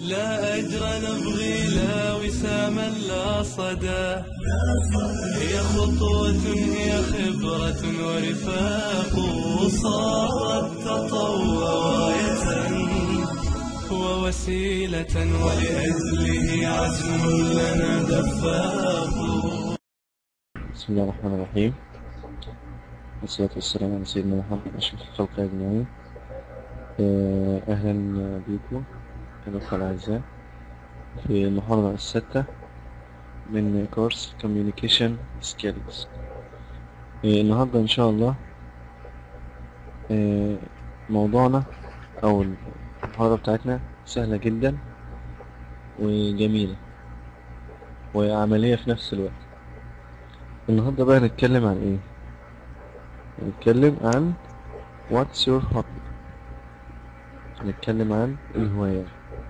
لا أجر نبغي لا وساما لا صدى هي خطوة هي خبرة ورفاق صارت تطوع غاية ووسيلة ولأجله عزم لنا دفاق بسم الله الرحمن الرحيم والصلاة والسلام على سيدنا محمد أشرف الخلق أجمعين آه، أهلا بكم الأخوة الأعزاء في المحاضرة السادسة من كورس Communication Skills آه، النهاردة إن شاء الله آه، موضوعنا أو المحاضرة بتاعتنا سهلة جدا وجميلة وعملية في نفس الوقت النهاردة بقى هنتكلم عن ايه هنتكلم عن what's your hobby هنتكلم عن الهوايات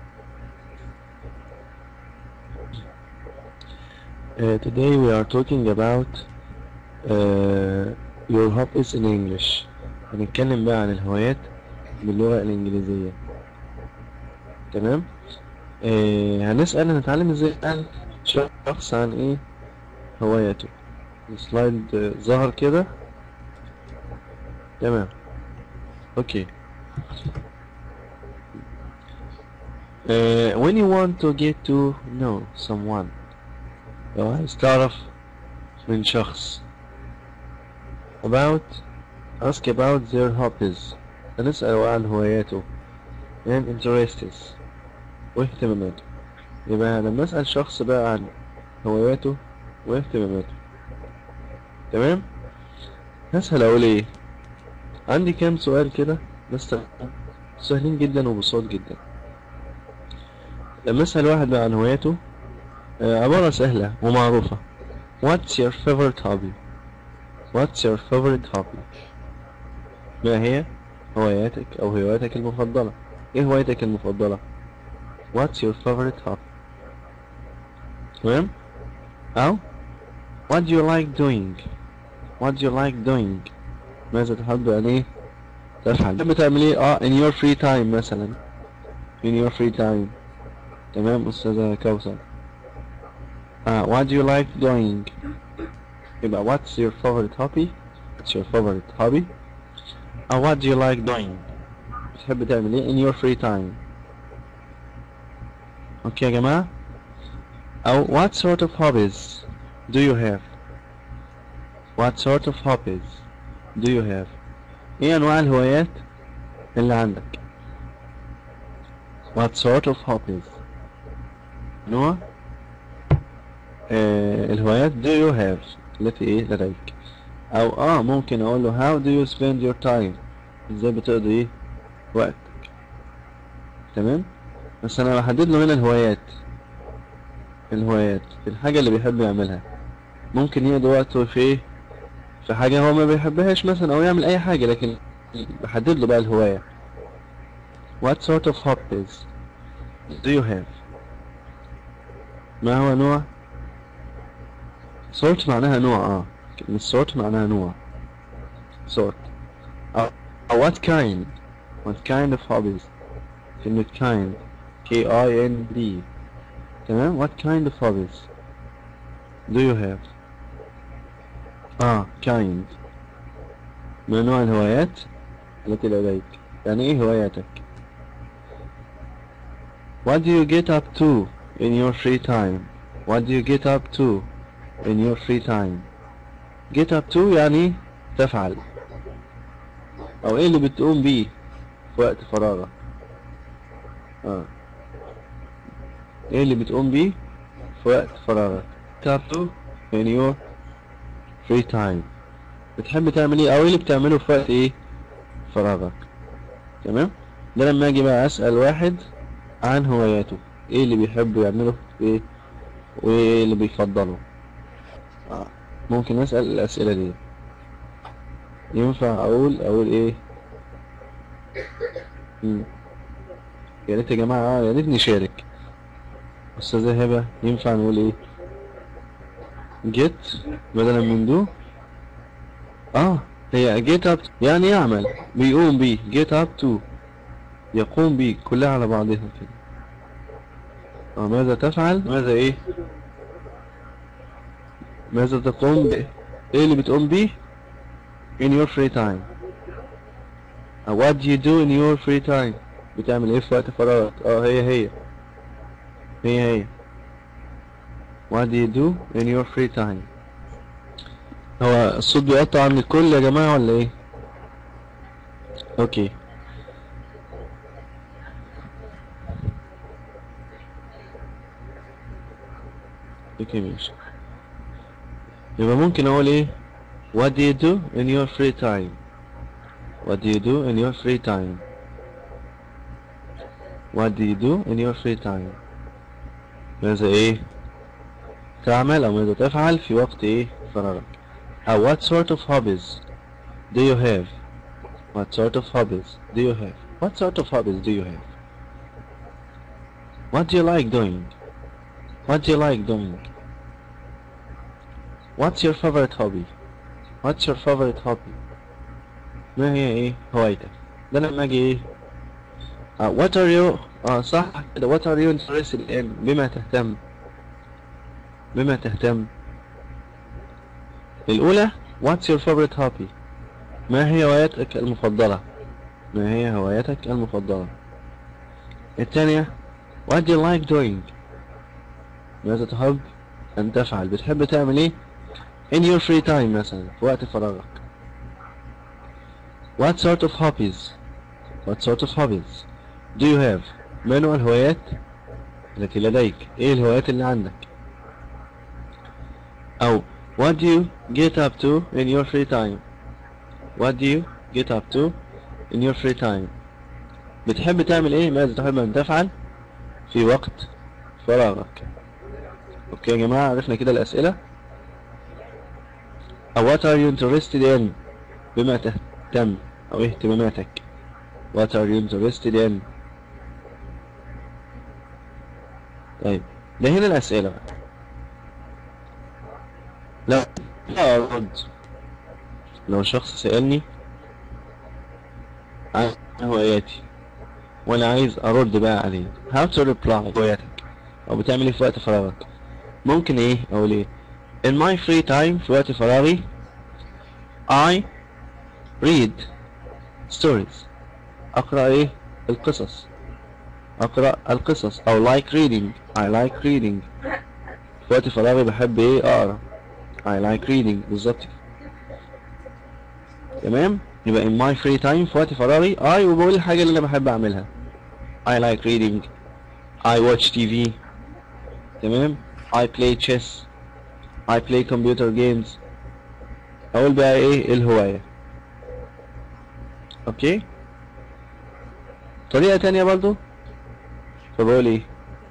Uh, today we are talking about uh, your hobbies in English هنتكلم بقى عن الهوايات باللغة الإنجليزية تمام آه هنسأل هنتعلم ازاي عن شخص عن ايه هوايته السلايد آه، ظهر كده تمام اوكي uh, when you want to get to know someone لو عايز تعرف من شخص about ask about their hobbies هنسأل عن هواياته and interests واهتماماته يبقى لما أسأل شخص بقى عن هواياته واهتماماته تمام هسهل اقول ايه عندي كام سؤال كده بس سهلين جدا وبساط جدا لما اسال واحد بقى عن هواياته آه، عبارة سهلة ومعروفة What's your favorite hobby? What's your favorite hobby? ما هي هواياتك أو هواياتك المفضلة؟ إيه هوايتك المفضلة؟ What's your favorite hobby? تمام؟ أو What do you like doing? What do you like doing? ماذا تحب أن إيه تفعل؟ تحب تعمل إيه؟ آه in your free time مثلا in your free time تمام أستاذة كوثر آه what do you like doing؟ يبقى what's your favorite hobby? What's your favorite hobby? أو what do you like doing؟ بتحب تعمل إيه in your free time؟ أوكي يا جماعة؟ أو what sort of hobbies do you have? What sort of hobbies do you have? ايه انواع الهوايات اللي عندك؟ What sort of hobbies? نوع آه الهوايات do you have التي ايه لديك او اه ممكن اقول له how do you spend your time ازاي بتقضي ايه وقتك تمام بس انا بحدد له هنا الهوايات الهوايات الحاجة اللي بيحب يعملها ممكن يقضي وقته في ايه في حاجة هو ما بيحبهاش مثلا أو يعمل أي حاجة لكن بحدد له بقى الهواية What sort of hobbies do you have ما هو نوع sort معناها نوع اه كلمة sort معناها نوع sort أو أو what kind what kind of hobbies كلمة kind K I N D تمام what kind of hobbies do you have اه kind من نوع الهوايات التي لديك يعني ايه هواياتك What do you get up to in your free time What do you get up to in your free time Get up to يعني تفعل او ايه اللي بتقوم بيه في وقت فراغك اه ايه اللي بتقوم بيه في وقت فراغك Get up to in your free time بتحب تعمل ايه او ايه اللي بتعمله في وقت ايه فراغك تمام ده لما اجي بقى اسال واحد عن هواياته ايه اللي بيحب يعمله في ايه وايه اللي بيفضله آه. ممكن اسال الاسئله دي ينفع اقول اقول ايه مم. يا ريت يا جماعه آه، يا ريت نشارك استاذه هبه ينفع نقول ايه جيت بدلا من دو اه هي get up يعني يعمل بيقوم بيه get up to يقوم بيه كلها على بعضها كده اه ماذا تفعل ماذا ايه ماذا تقوم ب ايه اللي بتقوم بيه in your free time uh, what do you do in your free time بتعمل ايه في وقت فراغك اه هي هي هي هي what do you do in your free time هو الصوت بيقطع عن الكل يا جماعة ولا ايه اوكي اوكي ماشي يبقى ممكن اقول ايه what do you do in your free time what do you do in your free time what do you do in your free time ماذا ايه تعمل او ماذا تفعل في وقت ايه فراغك او what sort of hobbies do you have what sort of hobbies do you have what sort of hobbies do you have what do you like doing what do you like doing what's your favorite hobby what's your favorite hobby ما هي ايه هوايتك ده لما اجي ايه uh, what are you اه صح كده what are you interested in بما تهتم بما تهتم الأولى what's your favorite hobby ما هي هوايتك المفضلة ما هي هوايتك المفضلة الثانية what do you like doing ماذا تحب أن تفعل بتحب تعمل إيه in your free time مثلا في وقت فراغك what sort of hobbies what sort of hobbies do you have ما نوع الهوايات التي لديك ايه الهوايات اللي عندك او what do you get up to in your free time what do you get up to in your free time بتحب تعمل ايه ماذا تحب ان تفعل في وقت فراغك اوكي يا جماعة عرفنا كده الاسئلة او what are you interested in بما تهتم او اهتماماتك what are you interested in طيب ده هنا الاسئلة بقى لا لا ارد لو شخص سألني عن هواياتي وانا عايز ارد بقى عليه how to reply هواياتك او بتعمل ايه في وقت فراغك ممكن ايه اقول ايه in my free time في وقت فراغي I read stories اقرأ ايه القصص اقرأ القصص او like reading I like reading في وقت فراغي بحب ايه اقرأ I like reading بالظبط تمام يبقى in my free time في وقت فراغي I وبقول الحاجة اللي انا بحب اعملها I like reading I watch TV تمام I play chess I play computer games اقول بقى ايه الهواية اوكي طريقة تانية برضو فبقول ايه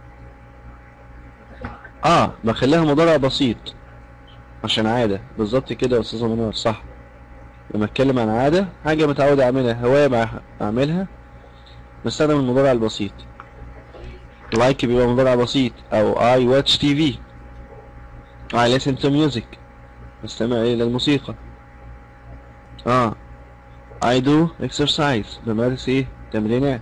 اه بخليها مضارع بسيط عشان عادة بالظبط كده يا استاذة منور صح لما اتكلم عن عادة حاجة متعود اعملها هواية مع اعملها بستخدم المضارع البسيط لايك بيبقى مضارع بسيط او I watch TV I listen to music بستمع ايه للموسيقى اه I do exercise بمارس ايه تمرينات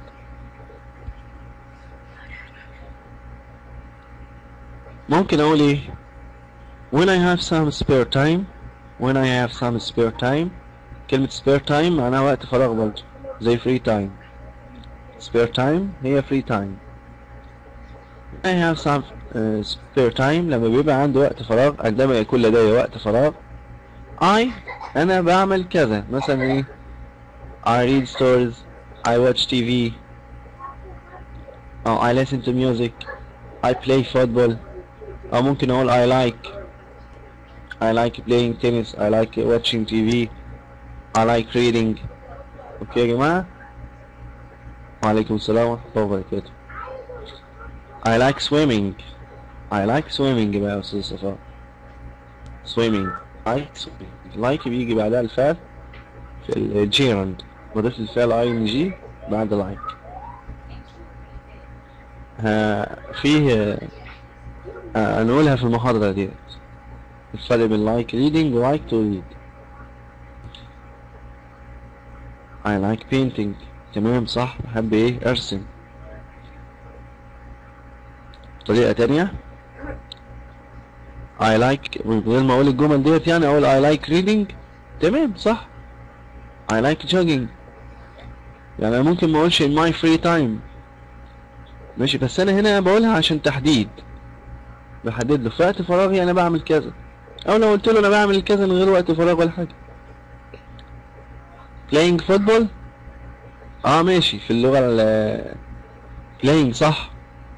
ممكن اقول ايه when I have some spare time when I have some spare time كلمة spare time معناها وقت فراغ برضه زي free time spare time هي free time I have some uh, spare time لما بيبقى عندي وقت فراغ عندما يكون لدي وقت فراغ I أنا بعمل كذا مثلا إيه I read stories I watch TV أو I listen to music I play football أو ممكن أقول I like I like playing tennis I like watching TV I like reading أوكي يا جماعة وعليكم السلام ورحمة الله وبركاته I like swimming I like swimming بقى يا أستاذ صفاء swimming I like swimming like بيجي بعدها الفعل في الجيرند بضيف الفعل ing بعد like ها فيه آه، هنقولها في المحاضرة ديت الفرق بين like reading و like to read I like painting تمام صح بحب ايه ارسم طريقة تانية I like من غير ما اقول الجمل ديت يعني اقول I like reading تمام صح I like jogging يعني انا ممكن ما اقولش in my free time ماشي بس انا هنا بقولها عشان تحديد بحدد له في وقت فراغي انا بعمل كذا او لو قلت له انا بعمل كذا من غير وقت فراغ ولا حاجه playing football اه ماشي في اللغه ال playing صح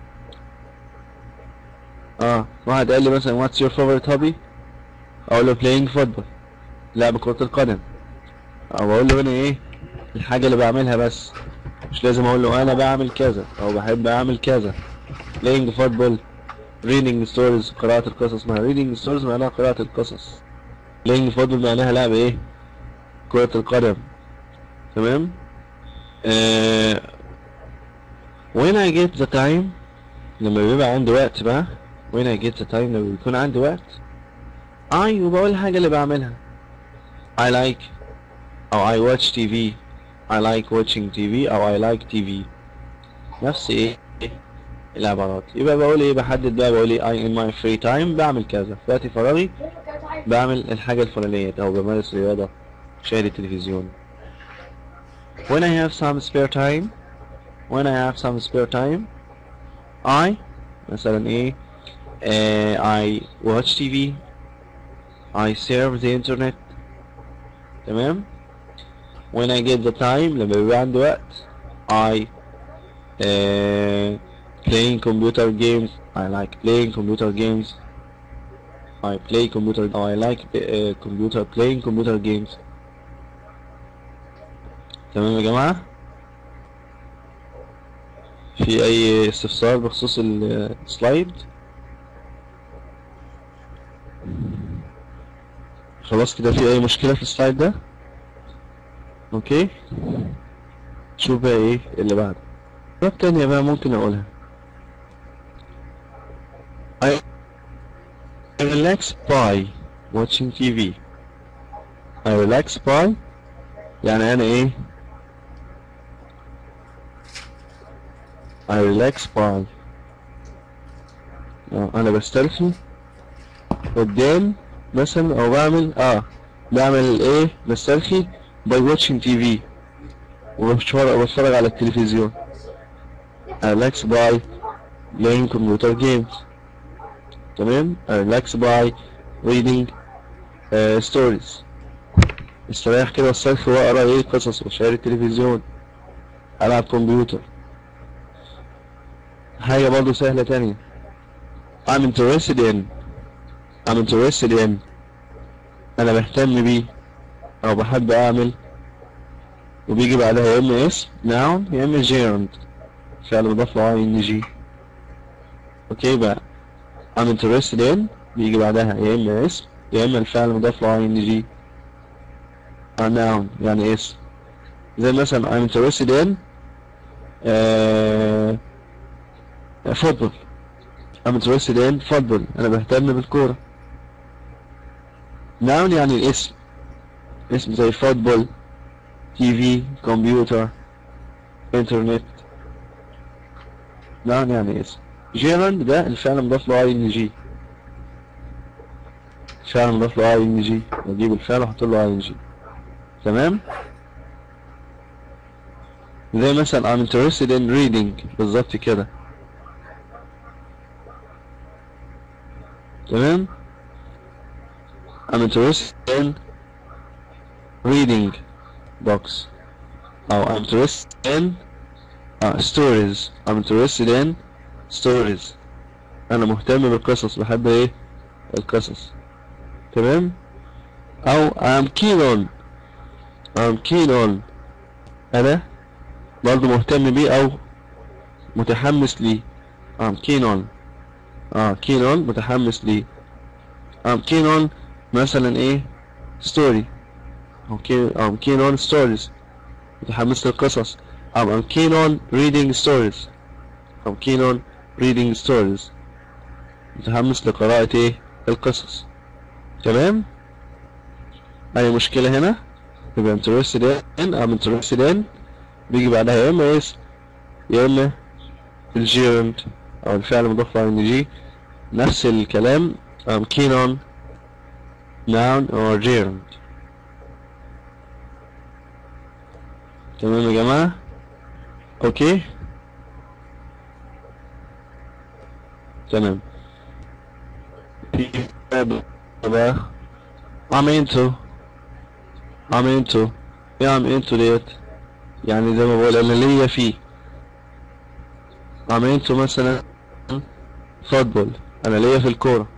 اه واحد قال لي مثلا what's your favorite hobby اقول له playing football لعب كرة القدم او اقول له هنا ايه الحاجة اللي بعملها بس مش لازم اقول له انا بعمل كذا او بحب اعمل كذا playing football reading stories قراءة القصص معناها reading stories معناها قراءة القصص playing football معناها لعب ايه كرة القدم تمام آه when I get the time لما بيبقى عندي وقت بقى when I get the time لما بيكون عندي وقت I وبقول الحاجة اللي بعملها I like أو I watch TV I like watching TV أو I like TV نفس ايه العبارات يبقى بقول ايه بحدد بقى بقول ايه I in my free time بعمل كذا في وقت فراغي بعمل الحاجة الفلانية أو بمارس رياضة شاهد التلفزيون when I have some spare time when I have some spare time I مثلا ايه uh, I watch TV I surf the internet تمام when I get the time لما بيبقى عندي وقت I uh, playing computer games I like playing computer games I play computer I like uh, computer playing computer games تمام يا جماعة في أي استفسار بخصوص السلايد خلاص كده في أي مشكلة في السلايد ده أوكي شوف بقى إيه اللي بعد حاجات تانية بقى ممكن أقولها I I relax by watching TV I relax by يعني أنا إيه I relax by آه، أنا بسترخي قدام مثلا أو بعمل آه بعمل إيه بسترخي by watching TV وبتفرج بتفرج على التلفزيون I relax by playing computer games تمام I relax by reading uh, stories استريح كده الصيف واقرا ايه قصص واشاهد التلفزيون العب كمبيوتر حاجة برضه سهلة تانية I'm interested in I'm interested in أنا بهتم بيه أو بحب أعمل وبيجي بعدها يا إما اسم noun يا إما gerund فعل مضاف له ing أوكي بقى I'm interested in بيجي بعدها يا إما اسم يا إما الفعل مضاف له ing a noun يعني اسم زي مثلا I'm interested in uh, football I'm interested in football أنا بهتم بالكورة noun يعني الاسم اسم زي football TV كمبيوتر انترنت noun يعني اسم gerund ده الفعل مضاف له ing الفعل مضاف له ing بجيب الفعل واحط له ing تمام زي مثلا I'm interested in reading بالظبط كده تمام I'm interested in reading books أو I'm interested in uh, stories I'm interested in stories أنا مهتم بالقصص بحب إيه القصص تمام أو I'm keen on I'm keen on أنا برضه مهتم بيه أو متحمس ليه I'm keen on اه keen on متحمس ليه I'm keen on مثلا ايه story I'm keen, I'm keen on stories متحمس للقصص I'm, I'm keen on reading stories I'm keen on reading stories متحمس لقراءة ايه القصص تمام اي مشكلة هنا يبقى interested in I'm interested in بيجي بعدها يا اما اسم يا اما الجيرند او الفعل مضاف له ان جي نفس الكلام I'm keen on noun or gerund تمام يا جماعة اوكي تمام في بقى I'm into I'm into ايه I'm into ديت يعني زي ما بقول انا ليا فيه I'm into مثلا فوتبول انا ليا في الكورة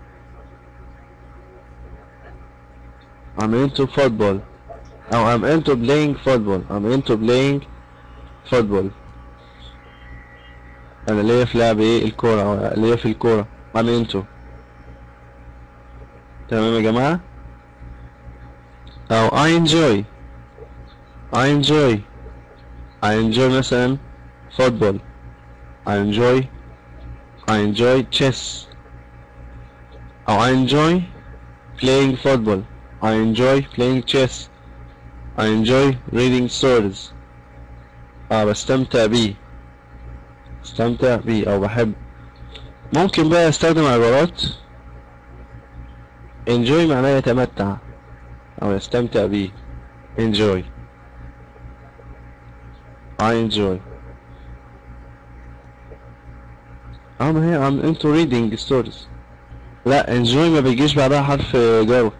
I'm into football او I'm into playing football I'm into playing football انا ليا في لعب ايه الكورة او ليا في الكورة I'm into تمام يا جماعة او I enjoy I enjoy I enjoy مثلا football I enjoy I enjoy chess أو I enjoy playing football I enjoy playing chess I enjoy reading stories اه بستمتع بيه استمتع بيه او بحب ممكن بقى استخدم عبارات enjoy معناه يتمتع او يستمتع بيه enjoy I enjoy اه ما هي I'm into reading stories لا enjoy ما بيجيش بعدها حرف جر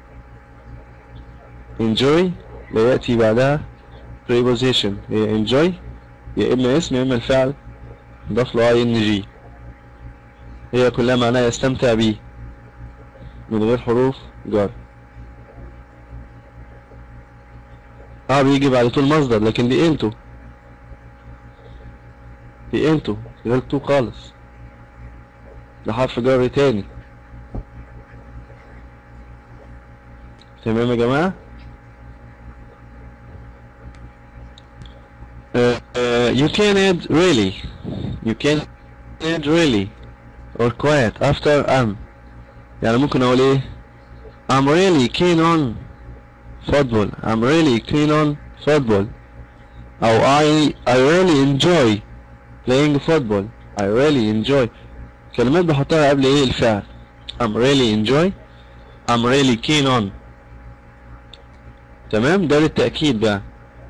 enjoy لا يأتي بعدها preposition هي enjoy يا إما اسم يا إما الفعل ضاف له اي ان جي هي كلها معناها يستمتع بيه من غير حروف جر اه بيجي بعد طول مصدر لكن دي انتو دي انتو غير تو خالص ده حرف جر تاني تمام يا جماعة uh, uh, you can add really you can add really or quiet after am يعني ممكن اقول ايه I'm really keen on football I'm really keen on football او I I really enjoy playing football I really enjoy كلمات بحطها قبل ايه الفعل I'm really enjoy I'm really keen on تمام ده للتأكيد بقى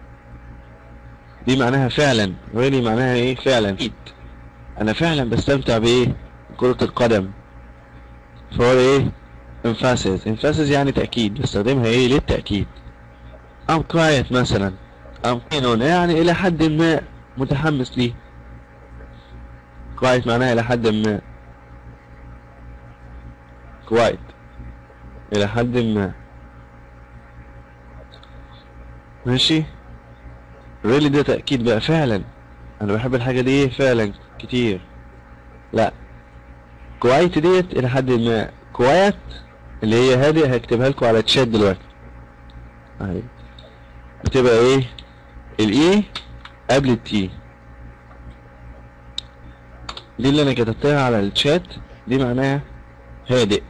دي معناها فعلا really معناها ايه فعلا أكيد انا فعلا بستمتع بايه كرة القدم فهو ايه emphasis emphasis يعني تأكيد بستخدمها ايه للتأكيد I'm quiet مثلا I'm keen on يعني الى حد ما متحمس ليه quiet معناها الى حد ما quiet الى حد ما ماشي really ده تأكيد بقى فعلا انا بحب الحاجة دي ايه فعلا كتير لا كوايت ديت الى حد ما كوايت اللي هي هادئ هكتبها لكم على تشات دلوقتي اهي بتبقى ايه الاي قبل التي دي اللي انا كتبتها على الشات دي معناها هادئ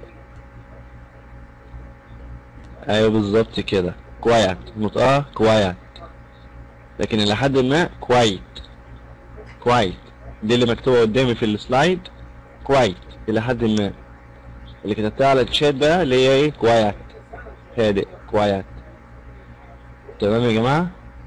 ايوه بالظبط كده كوايت نطقها كوايت لكن الى حد ما كوايت كوايت دي اللي مكتوبه قدامي في السلايد كوايت الى حد ما اللي كتبتها على الشات بقى اللي هي ايه كوايت هادئ كوايت تمام يا جماعه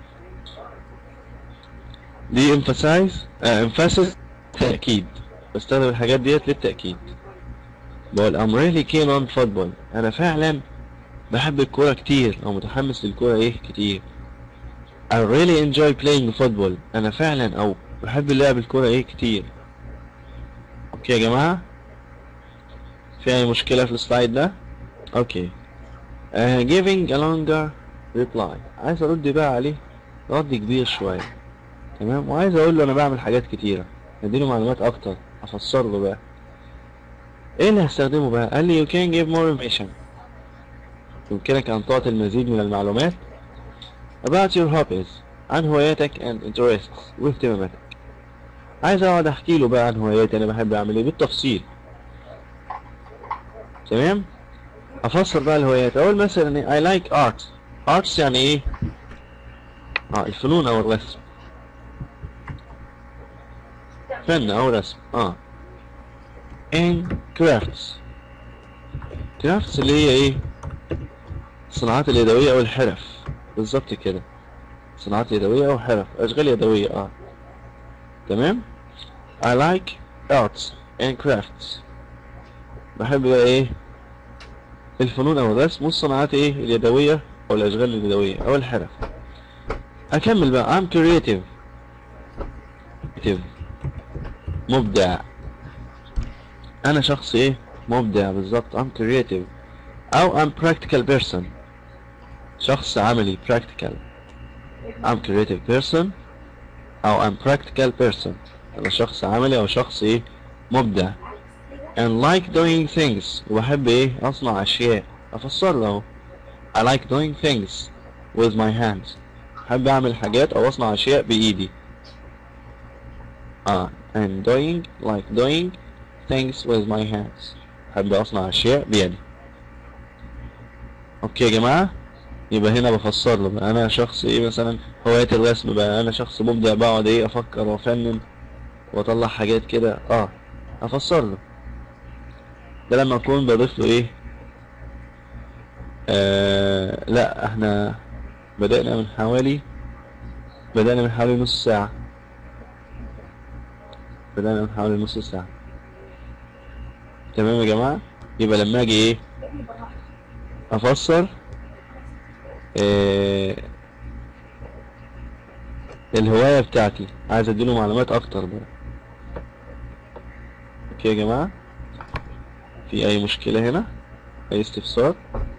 دي emphasize آه emphasis تأكيد بستخدم الحاجات ديت للتأكيد بقول I'm really keen on football أنا فعلا بحب الكورة كتير أو متحمس للكورة إيه كتير I really enjoy playing football أنا فعلا أو بحب اللعب الكورة إيه كتير أوكي يا جماعة في أي مشكلة في السلايد ده أوكي uh, giving a longer reply عايز أرد بقى عليه رد كبير شوية تمام وعايز أقول له أنا بعمل حاجات كتيرة اديله معلومات أكتر أفسر له بقى إيه اللي هستخدمه بقى قال لي you can give more information يمكنك أن تعطي المزيد من المعلومات about your hobbies عن هواياتك and interests واهتماماتك عايز اقعد احكي له بقى عن هواياتي انا بحب اعمل ايه بالتفصيل تمام افسر بقى الهوايات اقول مثلا إيه؟ I like art arts يعني ايه اه الفنون او الرسم فن او رسم اه and crafts crafts اللي هي ايه الصناعات اليدوية او الحرف بالظبط كده صناعات يدوية او حرف اشغال يدوية اه تمام I like arts and crafts بحب بقى ايه الفنون او الرسم والصناعات ايه اليدوية او الاشغال اليدوية او الحرف اكمل بقى I'm creative creative مبدع انا شخص ايه مبدع بالظبط I'm creative او I'm practical person شخص عملي practical I'm creative person او I'm practical person انا شخص عملي او شخص ايه مبدع and like doing things وبحب ايه اصنع اشياء افسر له I like doing things with my hands بحب اعمل حاجات او اصنع اشياء بايدي اه and doing like doing things with my hands بحب اصنع اشياء بيدي اوكي يا جماعة يبقى هنا بفسر له بقى انا شخص ايه مثلا هواية الرسم بقى انا شخص مبدع بقعد ايه افكر وافنن واطلع حاجات كده اه افسر له ده لما اكون بضيف له ايه آه لا احنا بدأنا من حوالي بدأنا من حوالي نص ساعة بدأنا من حوالي نص ساعة تمام يا جماعة يبقى لما اجي ايه افسر آه الهواية بتاعتي عايز اديله معلومات اكتر بقى اوكي يا جماعة في اي مشكلة هنا اي استفسار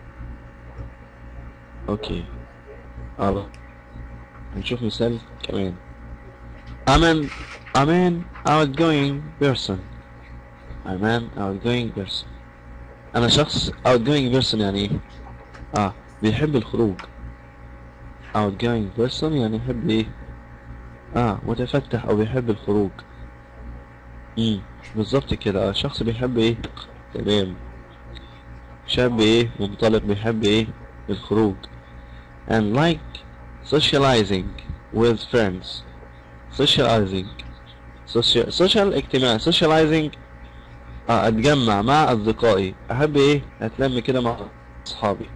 اوكي اه هنشوف مثال كمان I'm an I'm an outgoing person I'm an outgoing person انا شخص outgoing person يعني ايه اه بيحب الخروج outgoing person يعني يحب ايه اه متفتح او بيحب الخروج امم بالظبط كده اه شخص بيحب ايه تمام شاب ايه منطلق بيحب ايه الخروج and like socializing with friends socializing social, social اجتماع socializing اه اتجمع مع اصدقائي احب ايه اتلم كده مع اصحابي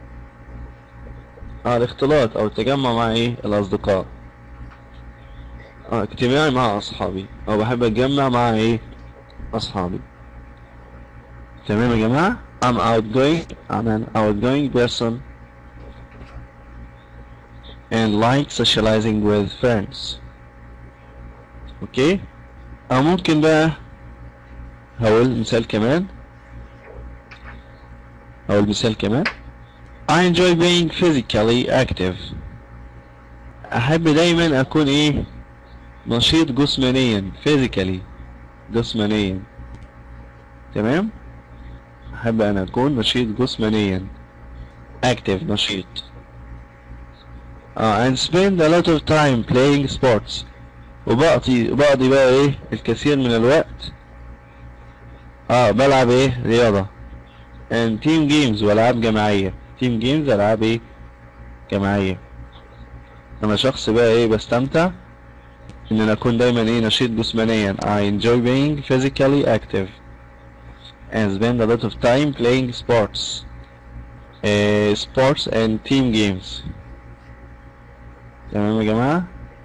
اه الاختلاط او التجمع مع ايه الاصدقاء اه اجتماعي مع اصحابي او بحب اتجمع مع ايه اصحابي تمام يا جماعة I'm outgoing I'm an outgoing person and like socializing with friends اوكي او ممكن بقى هقول مثال كمان هقول مثال كمان I enjoy being physically active احب دايما اكون ايه نشيط جسمانيا physically جسمانيا تمام احب ان اكون نشيط جسمانيا active نشيط اه and spend a lot of time playing sports وبقضي بقضي بقى ايه الكثير من الوقت اه بلعب ايه رياضة and team games والعاب جماعية team games العاب ايه جماعية انا شخص بقى ايه بستمتع ان انا اكون دايما ايه نشيط جسمانيا I enjoy being physically active and spend a lot of time playing sports uh, sports and team games تمام يا جماعة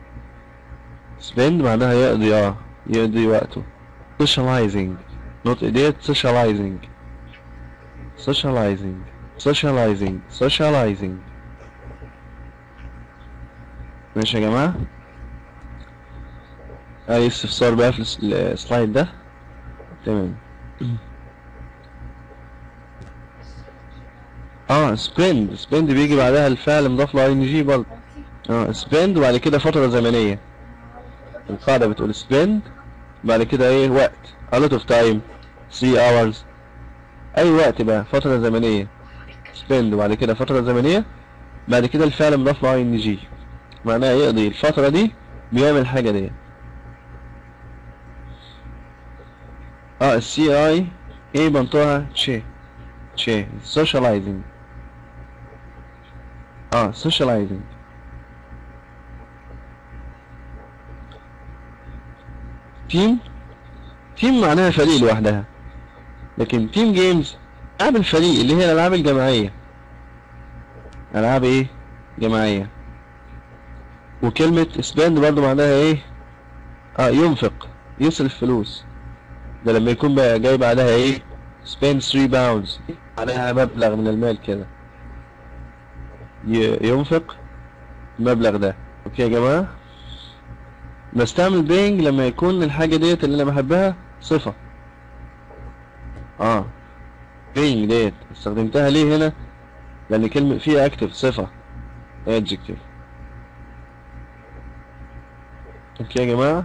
spend معناها يقضي اه يقضي وقته socializing not idiot socializing socializing socializing socializing ماشي يا جماعة اي استفسار بقى في الس- السلايد ده تمام اه spend spend بيجي بعدها الفعل مضاف له ان جي برضه اه spend وبعد كده فترة زمنية القاعدة بتقول spend بعد كده ايه وقت a lot of time 3 hours اي وقت بقى فترة زمنية spend وبعد كده فترة زمنية بعد كده الفعل مضاف له ان جي معناها يقضي الفترة دي بيعمل الحاجة دي اه السي اي ايه بنطوها تشي تشي socializing اه socializing تيم تيم معناها فريق لوحدها لكن تيم جيمز العاب الفريق اللي هي الالعاب الجماعيه العاب ايه جماعيه وكلمه سبند برضو معناها ايه اه ينفق يصرف فلوس ده لما يكون بقى جاي بعدها ايه spend 3 pounds عليها مبلغ من المال كده ي- ينفق المبلغ ده اوكي يا جماعة بستعمل being لما يكون الحاجة ديت اللي انا بحبها صفة اه being ديت استخدمتها ليه هنا لان كلمة فيها active صفة adjective اوكي يا جماعة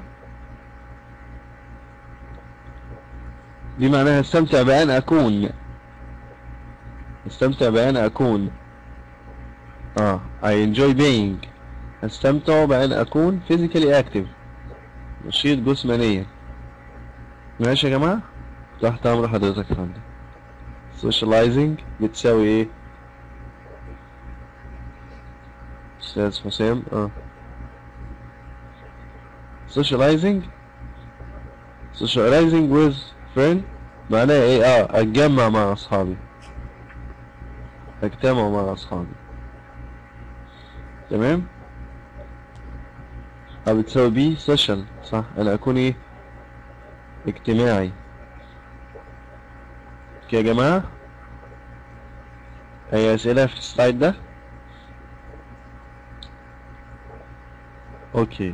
دي معناها استمتع بأن أكون استمتع بأن أكون اه I enjoy being استمتع بأن أكون physically active نشيط جسمانيا ماشي يا جماعة تحت أمر حضرتك يا فندم socializing بتساوي ايه أستاذ حسام اه socializing socializing with friend معناها ايه اه اتجمع مع اصحابي اجتمع مع اصحابي تمام او بتساوي بي social صح انا اكون ايه اجتماعي اوكي يا جماعة اي اسئلة في السلايد ده اوكي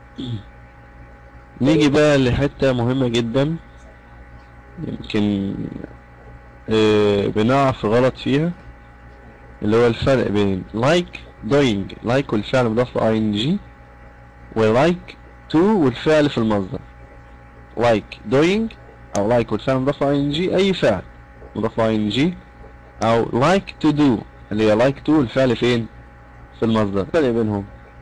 نيجي بقى لحتة مهمة جدا يمكن آه، بنقع في غلط فيها اللي هو الفرق بين like doing like والفعل مضاف ل ing و like to والفعل في المصدر like doing أو like والفعل مضاف ل ing أي فعل مضاف ل ing أو like to do اللي هي like to والفعل فين في المصدر الفرق بينهم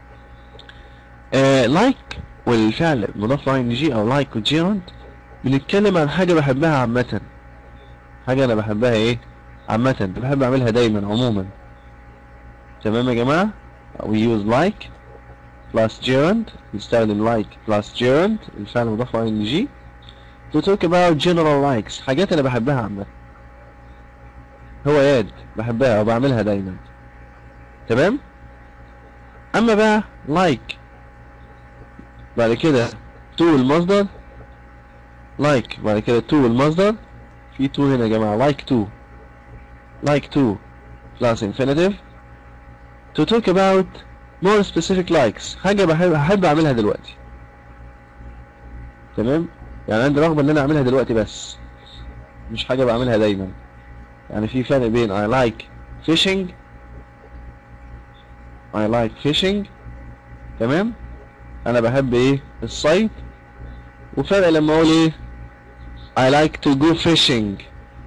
آه like والفعل مضاف ل ing أو like والجيرند بنتكلم عن حاجة بحبها عامة حاجة أنا بحبها إيه عامة بحب أعملها دايما عموما تمام يا جماعة we use like plus gerund نستخدم like plus gerund الفعل مضاف ل ing to talk about general likes حاجات أنا بحبها عامة هوايات بحبها أو بعملها دايما تمام أما بقى like بعد كده to المصدر like بعد كده to المصدر في to هنا يا جماعة like to like to plus infinitive to talk about more specific likes حاجة بحب أحب أعملها دلوقتي تمام يعني عندي رغبة إن أنا أعملها دلوقتي بس مش حاجة بعملها دايما يعني في فرق بين I like fishing I like fishing تمام أنا بحب إيه الصيد وفرق لما أقول إيه I like to go fishing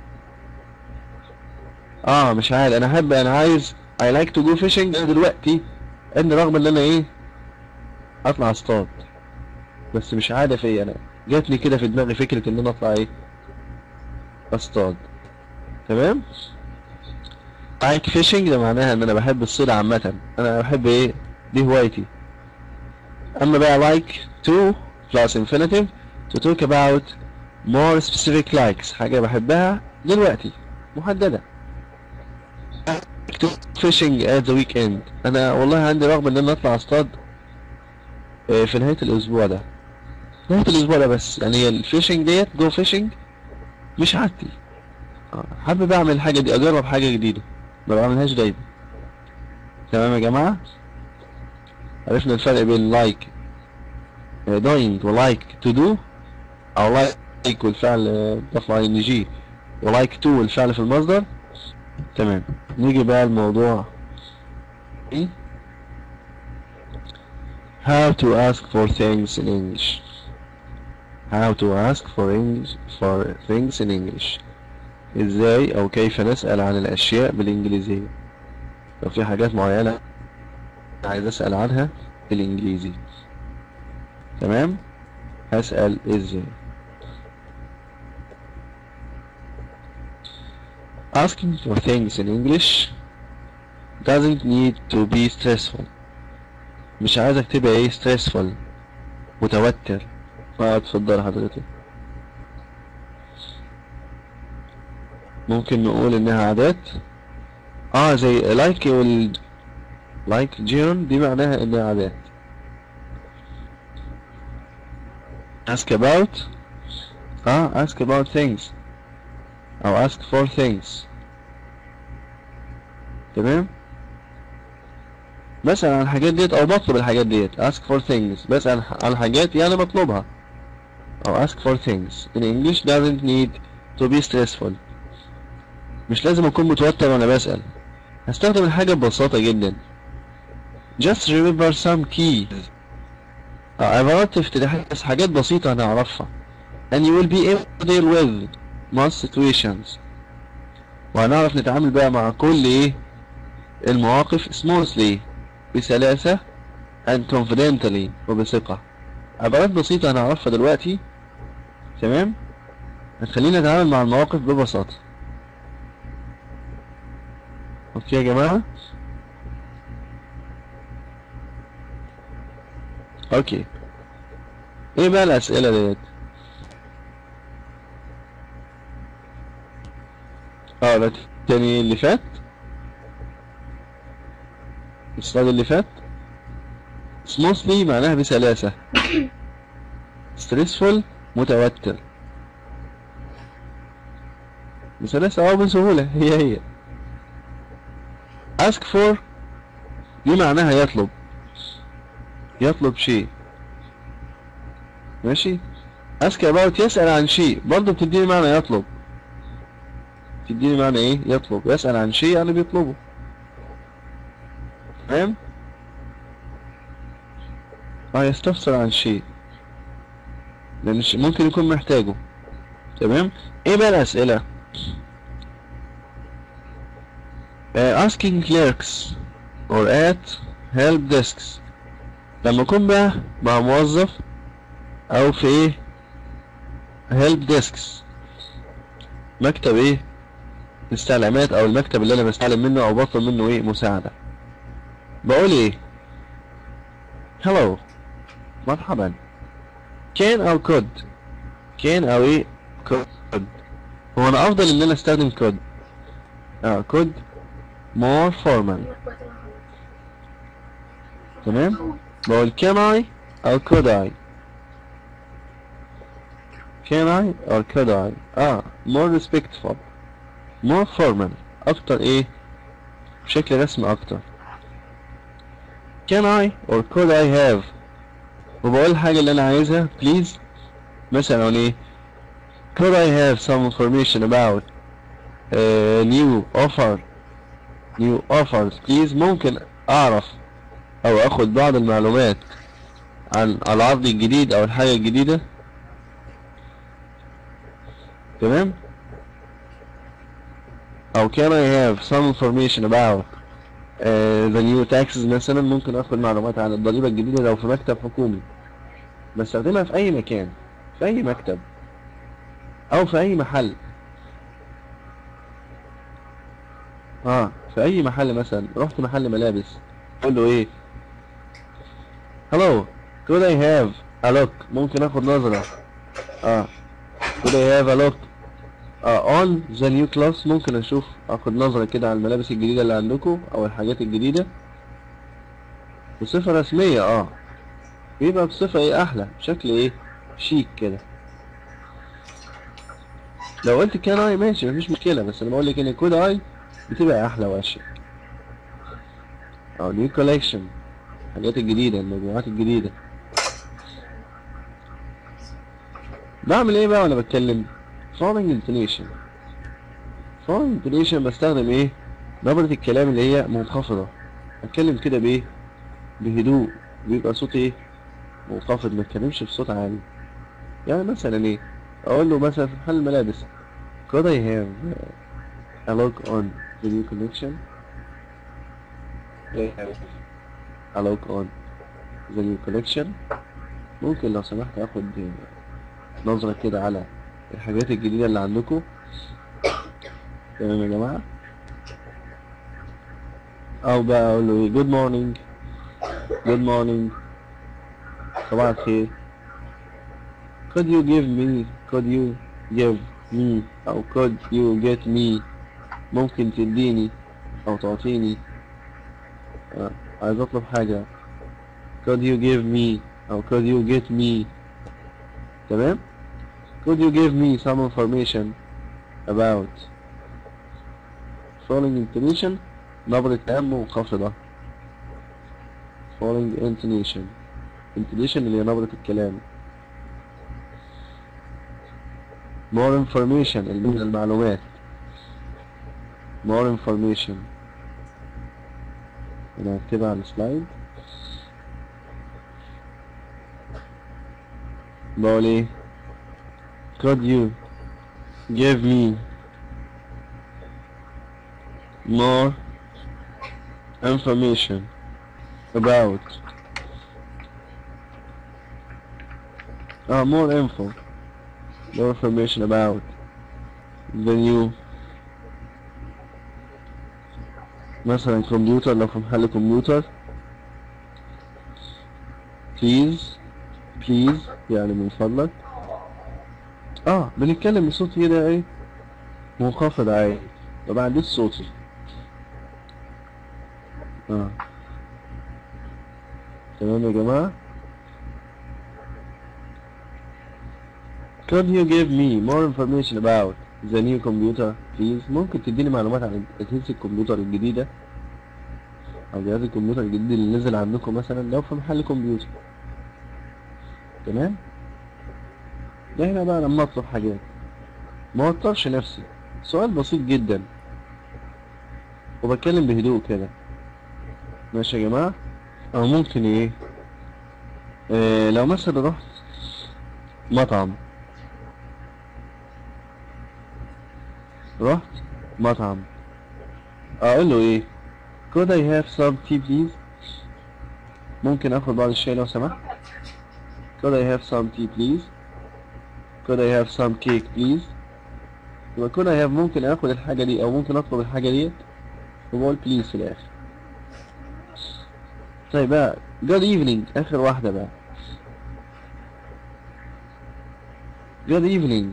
اه مش عارف انا احب انا عايز I like to go fishing انا دلوقتي ان رغم ان انا ايه اطلع اصطاد بس مش عارف ايه انا جاتني كده في دماغي فكرة ان انا اطلع ايه اصطاد تمام like fishing ده معناها ان انا بحب الصيد عامة انا بحب ايه دي هوايتي اما بقى like to plus infinitive to talk about more specific likes حاجة بحبها دلوقتي محددة to fishing at the weekend انا والله عندي رغبة ان انا اطلع اصطاد آه، في نهاية الاسبوع ده نهاية الاسبوع ده بس يعني هي الفيشنج ديت جو فيشنج مش عادتي آه، حابب اعمل الحاجة دي اجرب حاجة جديدة ما بعملهاش دايما تمام يا جماعة عرفنا الفرق بين like آه، doing و like to do او like والفعل آه، ضاف ل ing و like to والفعل في المصدر تمام نيجي بقى الموضوع إيه؟ how to ask for things in English how to ask for English for things in English ازاي او كيف نسأل عن الاشياء بالانجليزية لو في حاجات معينة عايز اسأل عنها بالانجليزي تمام هسأل ازاي asking for things in English doesn't need to be stressful مش عايزك تبقى ايه stressful متوتر اه اتفضل حضرتك ممكن نقول انها عادات اه زي لايك وال لايك جيرون دي معناها انها عادات ask about اه ask about things او ask for things تمام بسأل عن الحاجات ديت او بطلب الحاجات ديت ask for things بسأل عن الحاجات يعني بطلبها او ask for things in English doesn't need to be stressful مش لازم اكون متوتر وانا بسأل هستخدم الحاجة ببساطة جدا just remember some keys آه، عبارات افتتاحية بس حاجات بسيطة هنعرفها and you will be able to deal with most situations وهنعرف نتعامل بقى مع كل ايه المواقف smoothly بسلاسة and confidently وبثقة عبارات بسيطة هنعرفها دلوقتي تمام هتخلينا نتعامل مع المواقف ببساطة اوكي يا جماعة اوكي ايه بقى الاسئلة ديت اه ده تاني اللي فات السلايد اللي فات smoothly معناها بسلاسة stressful متوتر بسلاسة أو بسهولة هي هي ask for دي معناها يطلب يطلب شيء ماشي ask about يسأل عن شيء برضه بتديني معنى يطلب تديني معنى ايه يطلب يسأل عن شيء يعني بيطلبه تمام اه يستفسر عن شيء لان الش- ممكن يكون محتاجه تمام ايه بقى الاسئله uh, asking clerks or at help desks لما اكون بقى مع موظف او في ايه help desks مكتب ايه استعلامات او المكتب اللي انا بستعلم منه او بطلب منه ايه مساعدة بقول ايه hello مرحبا can او could can او ايه could هو انا افضل ان انا استخدم could اه could more formal تمام بقول can I او could I can I or could I اه more respectful more formal اكتر ايه بشكل رسمي اكتر can I or could I have وبقول الحاجة اللي انا عايزها please مثلا ايه could I have some information about uh, new offer new offers please ممكن اعرف او اخد بعض المعلومات عن العرض الجديد او الحاجة الجديدة تمام او can I have some information about uh, the new taxes مثلا ممكن اخد معلومات عن الضريبة الجديدة لو في مكتب حكومي بستخدمها في اي مكان في اي مكتب او في اي محل اه في اي محل مثلا رحت محل ملابس اقول له ايه hello could I have a look ممكن اخد نظرة اه could I have a look اه on the new clothes ممكن اشوف اخد نظرة كده على الملابس الجديدة اللي عندكم او الحاجات الجديدة بصفة رسمية اه بيبقى بصفة ايه احلى بشكل ايه شيك كده لو قلت كان اي ماشي مفيش مشكلة بس انا بقول لك ان كود اي بتبقى احلى واشيك او نيو كوليكشن الحاجات الجديدة المجموعات الجديدة بعمل ايه بقى وانا بتكلم following intonation following intonation بستخدم ايه نبرة الكلام اللي هي منخفضة اتكلم كده بايه بهدوء بيبقى صوتي ايه منخفض ما اتكلمش بصوت عالي يعني مثلا ايه اقول له مثلا في محل الملابس could I have uh, a look on the new collection Could I have a look on the new collection ممكن لو سمحت اخد نظرة كده على الحاجات الجديدة اللي عندكم تمام يا جماعة او بقى اقول له ايه good morning good morning صباح الخير could you give me could you give me أو could you get me ممكن تديني أو تعطيني آه، عايز أطلب حاجة could you give me أو could you get me تمام could you give me some information about following intonation نبرة أم منخفضة following intonation intonation اللي هي نبرة الكلام more information اللي من المعلومات more information أنا هكتبها على السلايد بقول ايه could you give me more information about uh, more info more information about the new مثلا كمبيوتر لو في محل كمبيوتر please please يعني من فضلك اه بنتكلم بصوت كده ايه منخفض عادي ما بعديش صوتي اه تمام يا جماعة Could you give me more information about the new computer please ممكن تديني معلومات عن أجهزة الكمبيوتر الجديدة أو جهاز الكمبيوتر الجديد اللي نزل عندكم مثلا لو في محل كمبيوتر تمام ده هنا بقى لما أطلب حاجات ما وترش نفسي سؤال بسيط جدا وبتكلم بهدوء كده ماشي يا جماعة أو ممكن إيه آه لو مثلا رحت مطعم رحت مطعم اقول له ايه could I have some tea please ممكن اخد بعض الشاي لو سمحت could I have some tea please could I have some cake please يبقى could I have ممكن اخد الحاجة دي او ممكن اطلب الحاجة ديت وبقول please في الاخر طيب بقى good evening اخر واحدة بقى good evening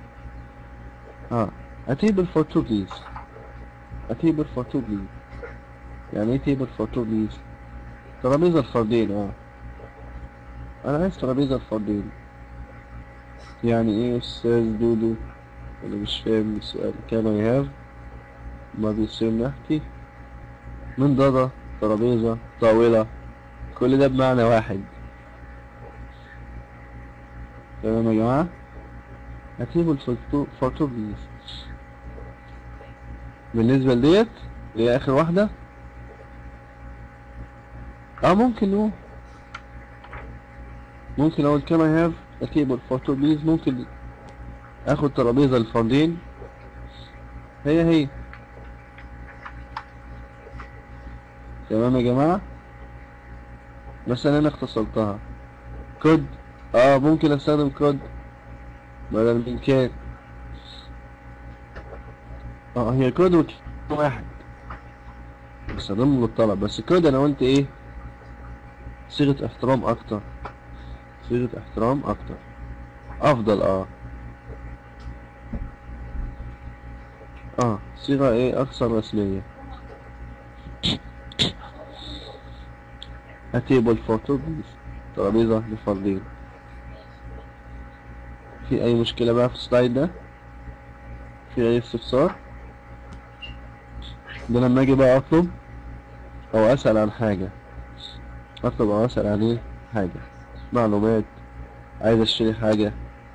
اه a table for two please a table for two please يعني ايه table for two please ترابيزة الفردين اه انا عايز ترابيزة الفردين يعني ايه يا استاذ دودو انا مش فاهم السؤال كان I have ما بيصير نحكي من ضدة ترابيزة طاولة كل ده بمعنى واحد تمام يا جماعة a table for two for two please بالنسبة لديت اللي هي آخر واحدة اه ممكن نقول ممكن أقول can I have a table for two please ممكن آخد ترابيزة للفردين هي هي تمام يا جماعة بس أنا هنا اختصرتها كود اه ممكن استخدم كود بدل من كان اه هي كود وك- واحد بستخدمه للطلب بس كود انا قلت ايه صيغة احترام اكتر صيغة احترام اكتر افضل اه اه صيغة ايه اكثر رسمية A table for two please ترابيزة لفردين في اي مشكلة بقى في السلايد ده في اي استفسار ده لما اجي بقى اطلب او اسأل عن حاجة اطلب او اسأل عن ايه حاجة معلومات عايز اشتري حاجة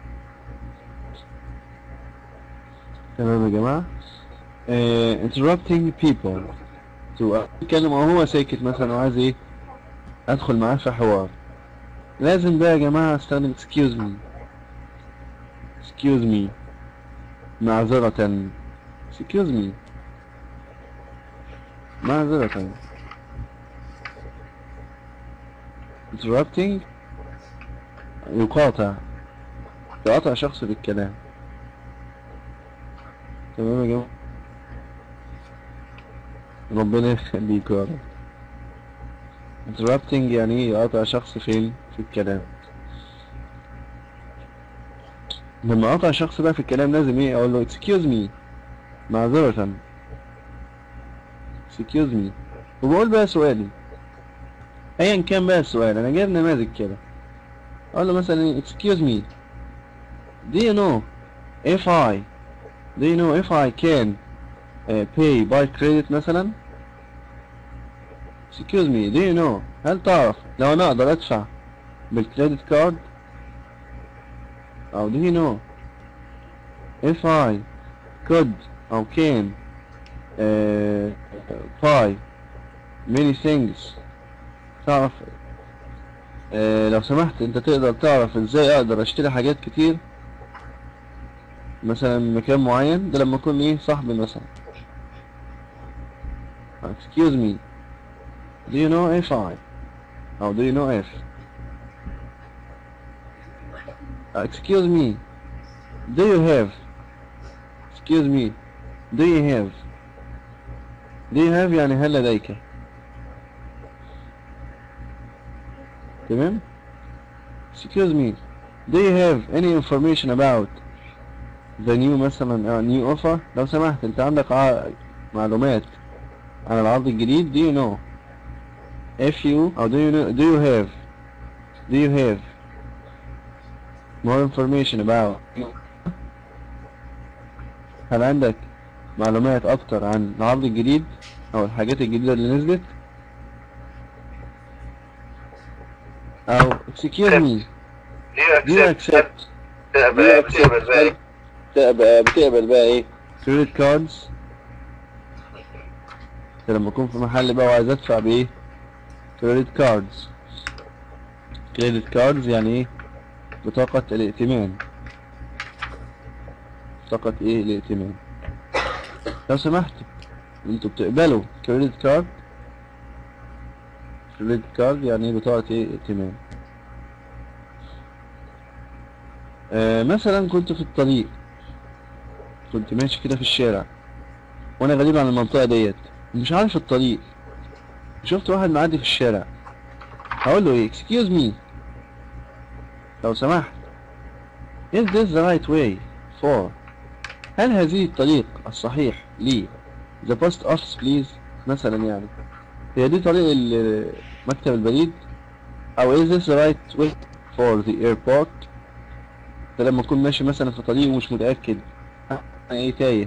تمام يا جماعة آه interrupting people to اتكلم وهو ساكت مثلا وعايز ايه ادخل معاه في حوار لازم بقى يا جماعة استخدم excuse me excuse me معذرة excuse me معذرة interrupting يقاطع يقاطع شخص بالكلام تمام يا جماعة ربنا يخليك يا رب interrupting يعني ايه يقاطع شخص فين في الكلام لما اقطع شخص بقى في الكلام لازم ايه اقول له excuse me معذرة excuse me وبقول بقى سؤالي ايا كان بقى السؤال انا جايب نماذج كده اقول له مثلا excuse me do you know if I do you know if I can uh, pay by credit مثلا excuse me do you know هل تعرف لو انا اقدر ادفع بالكريدت كارد او do you know if I could او can uh, buy many things تعرف آه لو سمحت انت تقدر تعرف ازاي اقدر اشتري حاجات كتير مثلا من مكان معين ده لما اكون ايه صاحبي مثلا excuse me do you know if I او do you know if excuse me do you have excuse me do you have do you have يعني هل لديك تمام excuse me do you have any information about the new مثلا uh, new offer لو سمحت انت عندك ع- معلومات عن العرض الجديد do you know if you or do you know do you have do you have more information about هل عندك معلومات اكتر عن العرض الجديد او الحاجات الجديدة اللي نزلت او excuse me Do do you you accept accept بتقبل بتقبل بقى إيه؟ بتقبل بتقبل بقى ايه كريدت كاردز لما اكون في محل بقى وعايز ادفع بايه كريدت كاردز كريدت كاردز يعني ايه بطاقة الائتمان بطاقة ايه الائتمان لو سمحت انتوا بتقبلوا كريدت كارد كريدت كارد يعني ايه بطاقة ايه ائتمان آه مثلا كنت في الطريق كنت ماشي كده في الشارع وانا غريب عن المنطقة ديت مش عارف الطريق شفت واحد معدي في الشارع هقول له ايه excuse me لو سمحت is this the right way for هل هذه الطريق الصحيح لي the post office please مثلا يعني هي دي طريق ال- مكتب البريد او is this the right way for the airport ده لما اكون ماشي مثلا في طريق ومش متأكد انا ايه تايه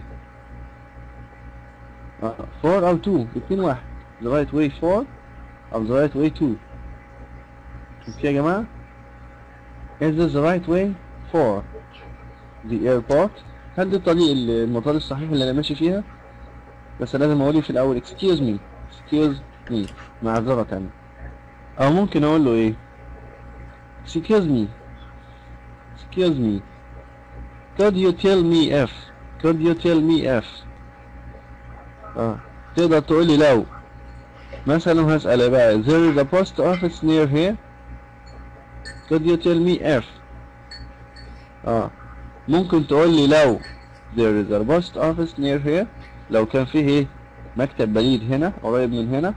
اه فور او تو اتنين واحد the right way for او the right way to شوف يا جماعة is this the right way for the airport هل ده طريق ال- المطار الصحيح اللي انا ماشي فيها بس لازم اقول في الاول excuse me excuse me معذرة او ممكن اقول له ايه excuse me excuse me could you tell me if could you tell me if اه تقدر تقول لي لو مثلا هسأل بقى there is a post office near here could you tell me if اه ممكن تقول لي لو there is a post office near here لو كان فيه ايه مكتب بريد هنا قريب من هنا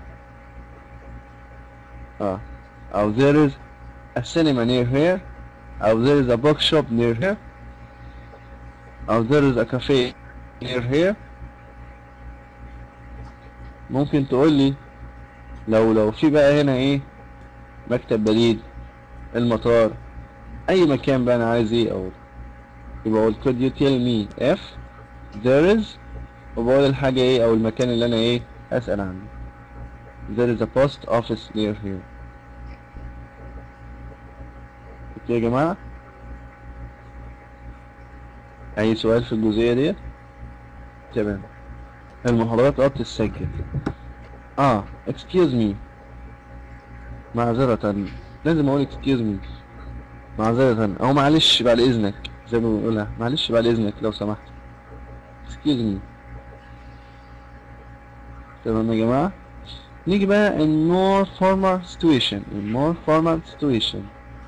اه او there is a cinema near here او there is a bookshop near here او there is a cafe near here ممكن تقول لي لو لو في بقى هنا ايه مكتب بريد المطار اي مكان بقى انا عايز ايه اقول يبقى اقول could you tell me if there is وبقول الحاجة ايه او المكان اللي انا ايه اسأل عنه there is a post office near here اوكي يا جماعة اي سؤال في الجزئية ديت تمام المحاضرات اه بتتسجل اه excuse me معذرة لازم اقول excuse me معذرة او معلش بعد اذنك زي ما بنقولها معلش بعد اذنك لو سمحت excuse me تمام يا جماعة نيجي بقى in more formal situation in more formal situation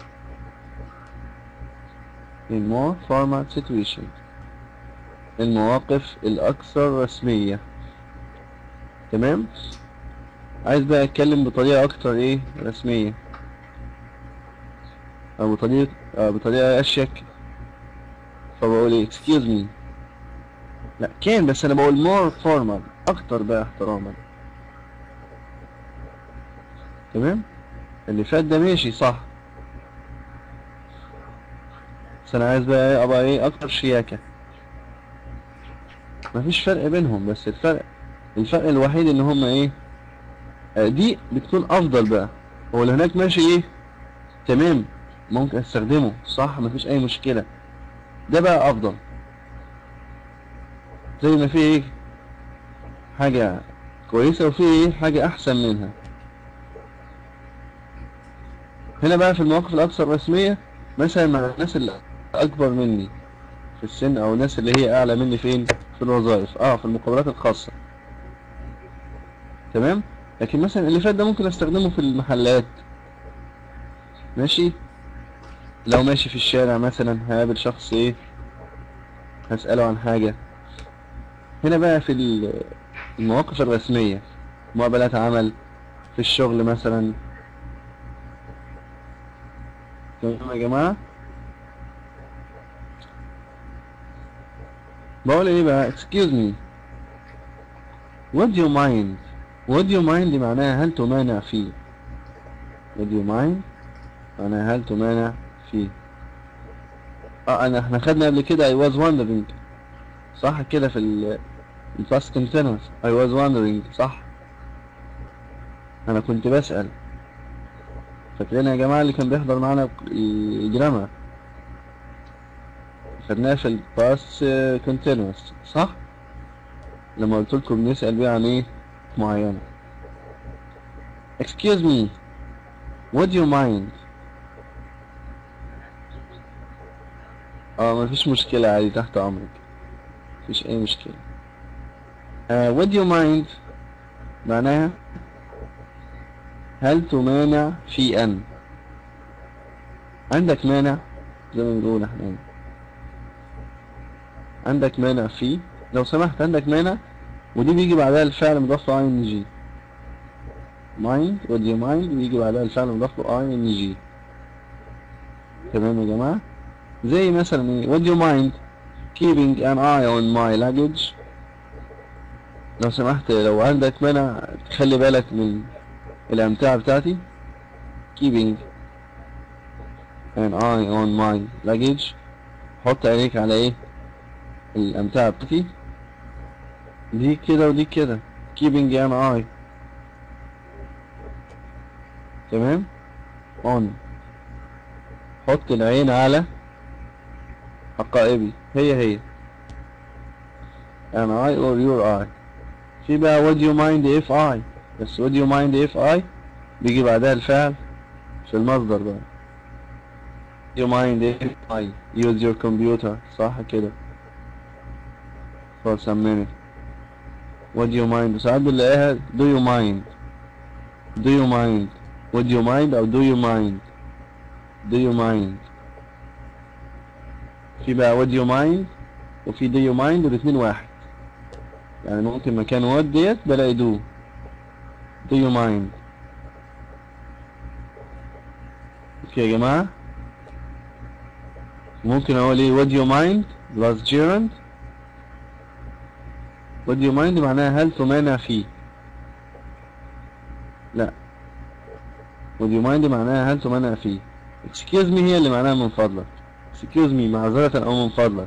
in more formal situation المواقف الأكثر رسمية تمام عايز بقى أتكلم بطريقة أكتر إيه رسمية أو بطريقة أو بطريقة أشيك فبقول ايه excuse me لا كان بس انا بقول more formal اكتر بقى احتراما تمام اللي فات ده ماشي صح بس انا عايز بقى ايه ابقى ايه اكتر شياكة مفيش فرق بينهم بس الفرق الفرق الوحيد ان هما ايه آه، دي بتكون افضل بقى هو اللي هناك ماشي ايه تمام ممكن استخدمه صح مفيش اي مشكلة ده بقى افضل زي ما في ايه حاجة كويسة وفي ايه حاجة احسن منها هنا بقى في المواقف الاكثر رسمية مثلا مع الناس اللي اكبر مني في السن او الناس اللي هي اعلى مني فين في الوظائف اه في المقابلات الخاصة تمام لكن مثلا اللي فات ده ممكن استخدمه في المحلات ماشي لو ماشي في الشارع مثلا هقابل شخص ايه هسأله عن حاجة هنا بقى في ال- المواقف الرسمية مقابلات عمل في الشغل مثلا تمام يا جماعة بقول ايه بقى excuse me would you mind would you mind دي معناها هل تمانع فيه would you mind معناها هل تمانع فيه اه انا احنا خدنا قبل كده I was wondering صح كده في ال ال past continuous I was wondering صح انا كنت بسأل فاكرين يا جماعة اللي كان بيحضر معانا الجرامر خدناها في ال past continuous صح لما قلت لكم نسأل بيه عن ايه معينة excuse me would you mind اه مفيش مشكلة عادي تحت امرك مفيش اي مشكلة uh, would you mind معناها هل تمانع في ان عندك مانع زي ما بنقول احنا هنا. عندك مانع في لو سمحت عندك مانع ودي بيجي بعدها الفعل مضاف له ان جي mind would you mind بيجي بعدها الفعل مضاف له ان جي تمام يا جماعة زي مثلا ايه would you mind keeping an eye on my luggage لو سمحت لو عندك مانع تخلي بالك من الأمتعة بتاعتي keeping an eye on my luggage حط عينيك على ايه الأمتعة بتاعتي دي كده ودي كده keeping an eye تمام on حط العين على حقائبي هي هي an eye or your eye في بقى would you mind if I بس would you mind if I بيجي بعدها الفعل في المصدر بقى you mind if I use your computer صح كده for some minute would you mind ساعات بنلاقيها do you mind do you mind would you mind أو do you mind do you mind في بقى would you mind وفي do you mind والاتنين واحد يعني ممكن مكان would ديت بلاقي do do you mind اوكي يا جماعة ممكن اقول ايه would you mind plus gerund would you mind معناها هل تمانع فيه لا would you mind معناها هل تمانع فيه excuse me هي اللي معناها من فضلك excuse me معذرة او من فضلك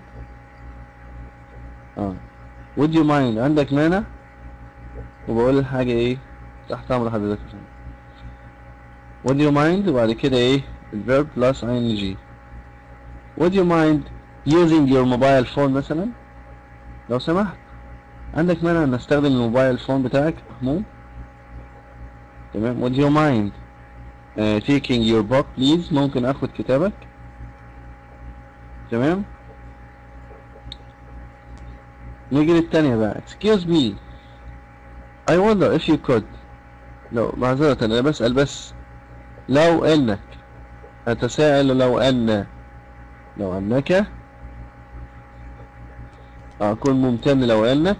اه would you mind عندك مانع وبقول الحاجة ايه تحت امر حضرتك would you mind وبعد كده ايه الverb plus ing would you mind using your mobile phone مثلا لو سمحت عندك مانع ان استخدم الموبايل فون بتاعك محمود تمام would you mind uh, taking your book please ممكن اخد كتابك تمام نيجي للتانية بقى excuse me I wonder if you could لو معذرة انا بسأل بس لو انك اتساءل لو ان لو انك اكون ممتن لو انك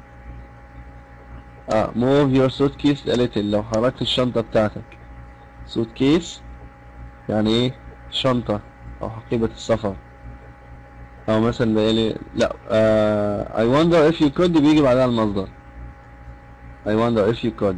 اه move your suitcase a little لو حركت الشنطة بتاعتك suitcase يعني ايه شنطة او حقيبة السفر او مثلا بقالي لا آه I wonder if you could بيجي بعدها المصدر I wonder if you could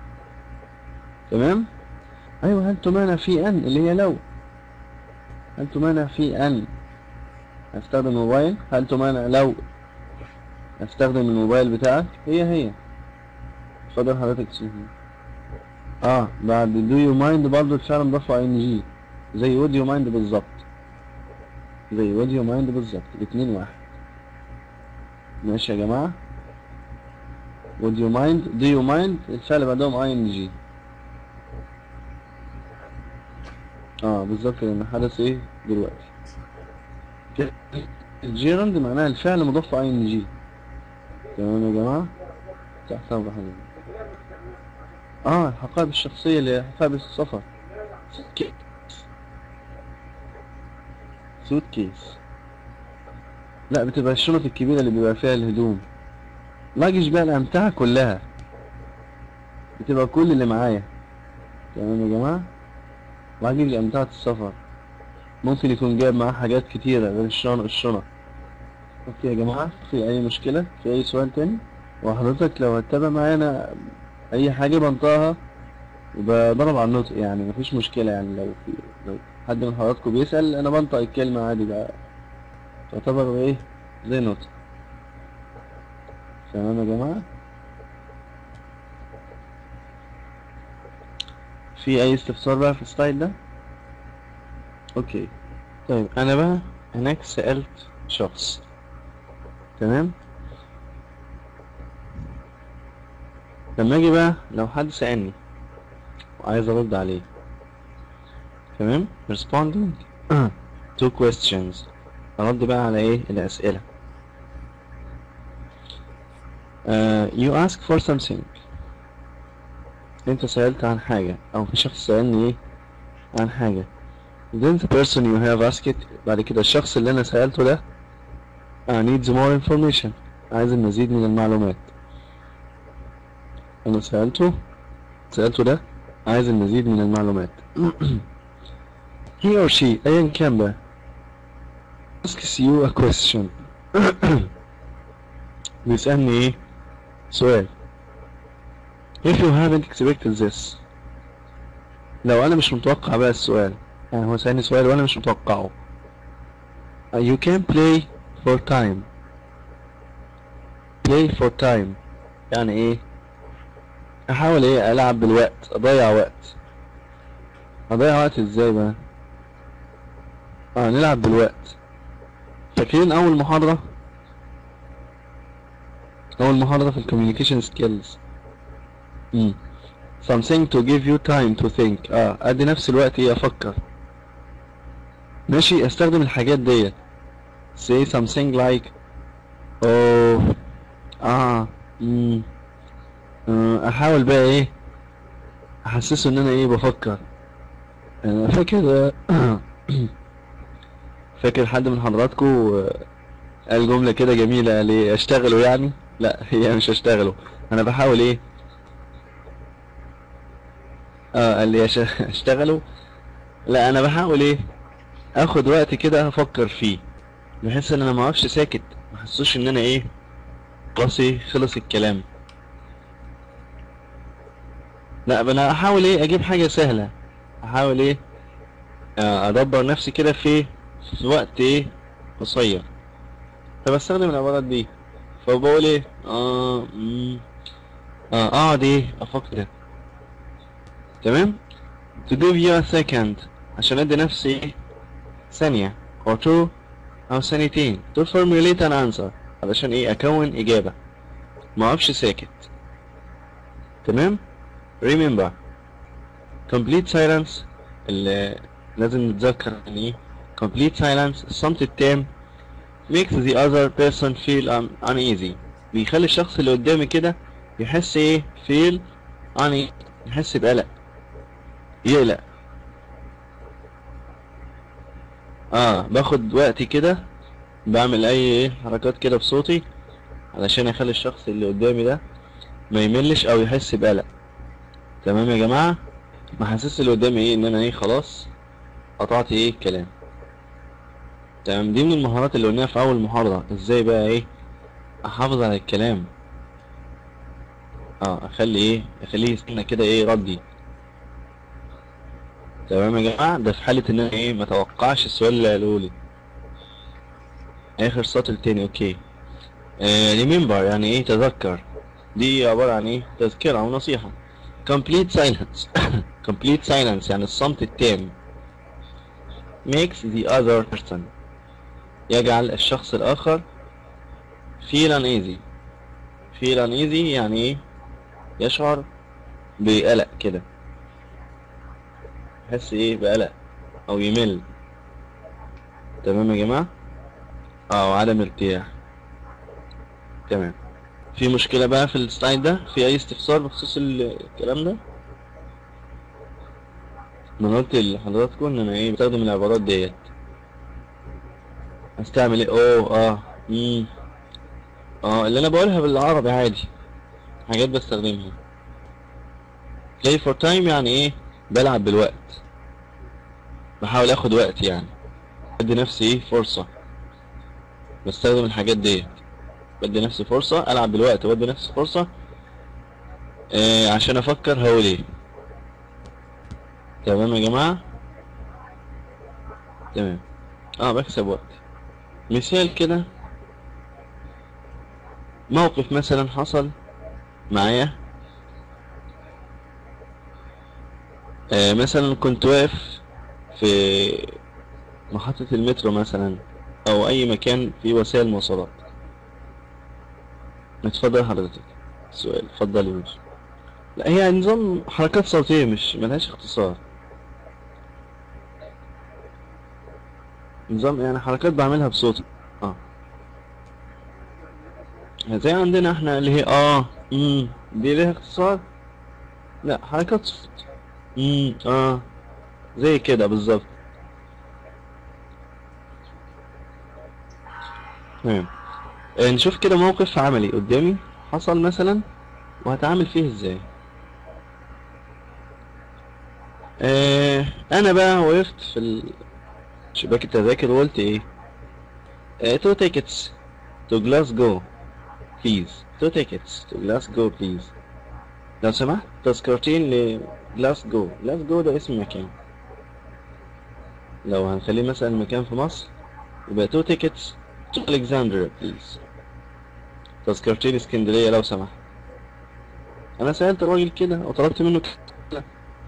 تمام ايوه هل تمانع في ان اللي هي لو هل تمانع في ان استخدم الموبايل هل تمانع لو استخدم الموبايل بتاعك هي هي اتفضل حضرتك تشوف اه بعد do you mind برضه الفعل مضاف اي ان جي زي would you mind بالظبط زي would you mind بالظبط الاتنين واحد ماشي يا جماعة would you mind do you mind الفعل بعدهم اي ان جي اه بالظبط لان حدث ايه دلوقتي الجيرند معناها الفعل مضاف اي ان جي تمام يا جماعة تحت امر حضرتك اه الحقائب الشخصية اللي هي حقائب السفر سوت كيس لا بتبقى الشنط الكبيرة اللي بيبقى فيها الهدوم لاجج بقى الأمتعة كلها بتبقى كل اللي معايا تمام يا جماعة لاجج أمتعة السفر ممكن يكون جايب معاه حاجات كتيرة غير الشنط الشنط اوكي يا جماعة في أي مشكلة في أي سؤال تاني وحضرتك لو هتتابع معانا أي حاجة بنطقها وبضرب على النطق يعني مفيش مشكلة يعني لو في لو حد من حضراتكم بيسأل أنا بنطق الكلمة عادي بقى تعتبر إيه زي نطق تمام يا جماعة في أي استفسار بقى في السلايد ده؟ أوكي طيب أنا بقى هناك سألت شخص تمام لما اجي بقى لو حد سألني وعايز ارد عليه تمام responding to questions ارد بقى على ايه الاسئلة uh, you ask for something انت سألت عن حاجة او في شخص سألني ايه عن حاجة then the person you have asked بعد كده الشخص اللي انا سألته ده uh, needs more information عايز المزيد من المعلومات انا سألته سألته ده عايز المزيد من المعلومات he or she ايا كان بقى asks you a question بيسألني ايه سؤال if you haven't expected this لو انا مش متوقع بقى السؤال يعني هو سألني سؤال وانا مش متوقعه Uh, you can play for time play for time يعني ايه احاول ايه العب بالوقت اضيع وقت اضيع وقت ازاي بقى اه نلعب بالوقت فاكرين اول محاضرة اول محاضرة في الكوميونيكيشن سكيلز امم something to give you time to think اه ادي نفس الوقت ايه افكر ماشي استخدم الحاجات ديت say something like oh اه امم آه، احاول بقى ايه احسسه ان انا ايه بفكر انا فاكر فاكر حد من حضراتكم آه، قال جملة كده جميلة قال ايه اشتغلوا يعني لا هي مش اشتغلوا انا بحاول ايه اه قال لي أش- اشتغلوا لا انا بحاول ايه اخد وقت كده افكر فيه بحيث ان انا ما اقفش ساكت ما احسوش ان انا ايه خلاص ايه خلص الكلام لا انا احاول ايه اجيب حاجة سهلة احاول ايه آه، ادبر نفسي كده في في وقت ايه قصير فبستخدم العبارات دي فبقول ايه اه مم، اه اقعد ايه افكر تمام to give you a second عشان ادي نفسي ايه ثانية or two او ثانيتين to formulate an answer علشان ايه اكون اجابة ما اقفش ساكت تمام remember complete silence اللي لازم نتذكر ان ايه complete silence الصمت التام makes the other person feel un- uneasy بيخلي الشخص اللي قدامي كده يحس ايه feel uneasy يحس بقلق يقلق اه باخد وقتي كده بعمل اي ايه حركات كده بصوتي علشان اخلي الشخص اللي قدامي ده ما يملش او يحس بقلق تمام يا جماعة ما حسس اللي قدامي ايه ان انا ايه خلاص قطعت ايه الكلام تمام دي من المهارات اللي قلناها في اول محاضرة ازاي بقى ايه احافظ على الكلام اه اخلي ايه اخليه يستنى كده ايه ردي تمام يا جماعة ده في حالة ان انا ايه ما توقعش السؤال اللي قالوا لي اخر سطر تاني اوكي آه remember يعني ايه تذكر دي عبارة عن ايه تذكرة او نصيحة complete silence complete silence يعني الصمت التام makes the other person يجعل الشخص الآخر feel uneasy feel uneasy يعني ايه يشعر بقلق كده يحس ايه بقلق او يمل تمام يا جماعة اه وعدم ارتياح تمام في مشكلة بقى في السلايد ده في اي استفسار بخصوص ال- الكلام ده انا قلت لحضراتكم ان انا ايه بستخدم العبارات ديت استعمل ايه اوه اه مم. اه اللي انا بقولها بالعربي عادي حاجات بستخدمها play for time يعني ايه بلعب بالوقت بحاول اخد وقت يعني بدي نفسي ايه فرصة بستخدم الحاجات ديت بدي نفسي فرصة العب بالوقت وبدي نفسي فرصة آه عشان افكر هقول ايه تمام يا جماعة تمام اه بكسب وقت مثال كده موقف مثلا حصل معايا آه مثلا كنت واقف في محطة المترو مثلا او اي مكان فيه وسائل مواصلات اتفضل حضرتك السؤال اتفضل يا باشا لا هي نظام حركات صوتية مش ملهاش اختصار نظام يعني حركات بعملها بصوت اه زي عندنا احنا اللي هي اه امم دي ليها اختصار لا حركات صوت امم اه زي كده بالظبط تمام آه، نشوف كده موقف عملي قدامي حصل مثلا وهتعامل فيه ازاي آه انا بقى وقفت في ال- شباك التذاكر وقلت ايه آه two tickets to Glasgow please two tickets to Glasgow please لو سمحت تذكرتين لجلاسجو جلاسجو ده اسم مكان لو هنخليه مثلا مكان في مصر يبقى two tickets to Alexandria please تذكرتين اسكندرية لو سمحت انا سألت الراجل كده وطلبت منه كده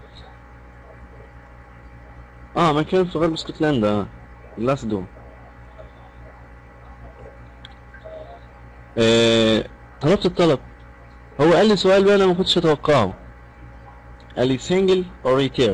اه مكان في غرب اسكتلندا اه جلاسجو آه، طلبت الطلب هو قال لي سؤال بقى انا ما كنتش اتوقعه قال لي single or return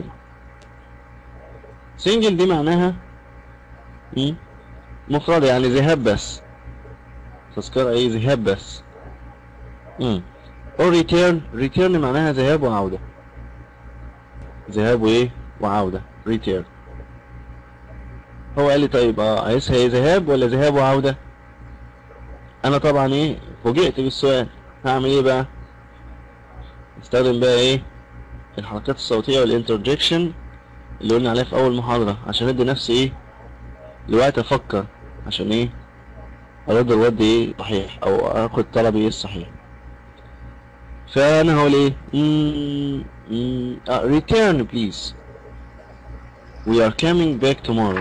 single دي معناها مم، مفردة يعني ذهاب بس تذكرة ايه ذهاب بس مم. or return return معناها ذهاب وعودة ذهاب وايه وعودة return هو قال لي طيب اه عايزها ايه ذهاب ولا ذهاب وعودة انا طبعا ايه فوجئت بالسؤال هعمل ايه بقى استخدم بقى ايه الحركات الصوتية والانترجكشن اللي قلنا عليها في اول محاضرة عشان ادي نفسي ايه لوقت افكر عشان ايه ارد الرد ايه صحيح او اخد طلبي ايه الصحيح فانا هقول ايه مم، مم، آه، return please we are coming back tomorrow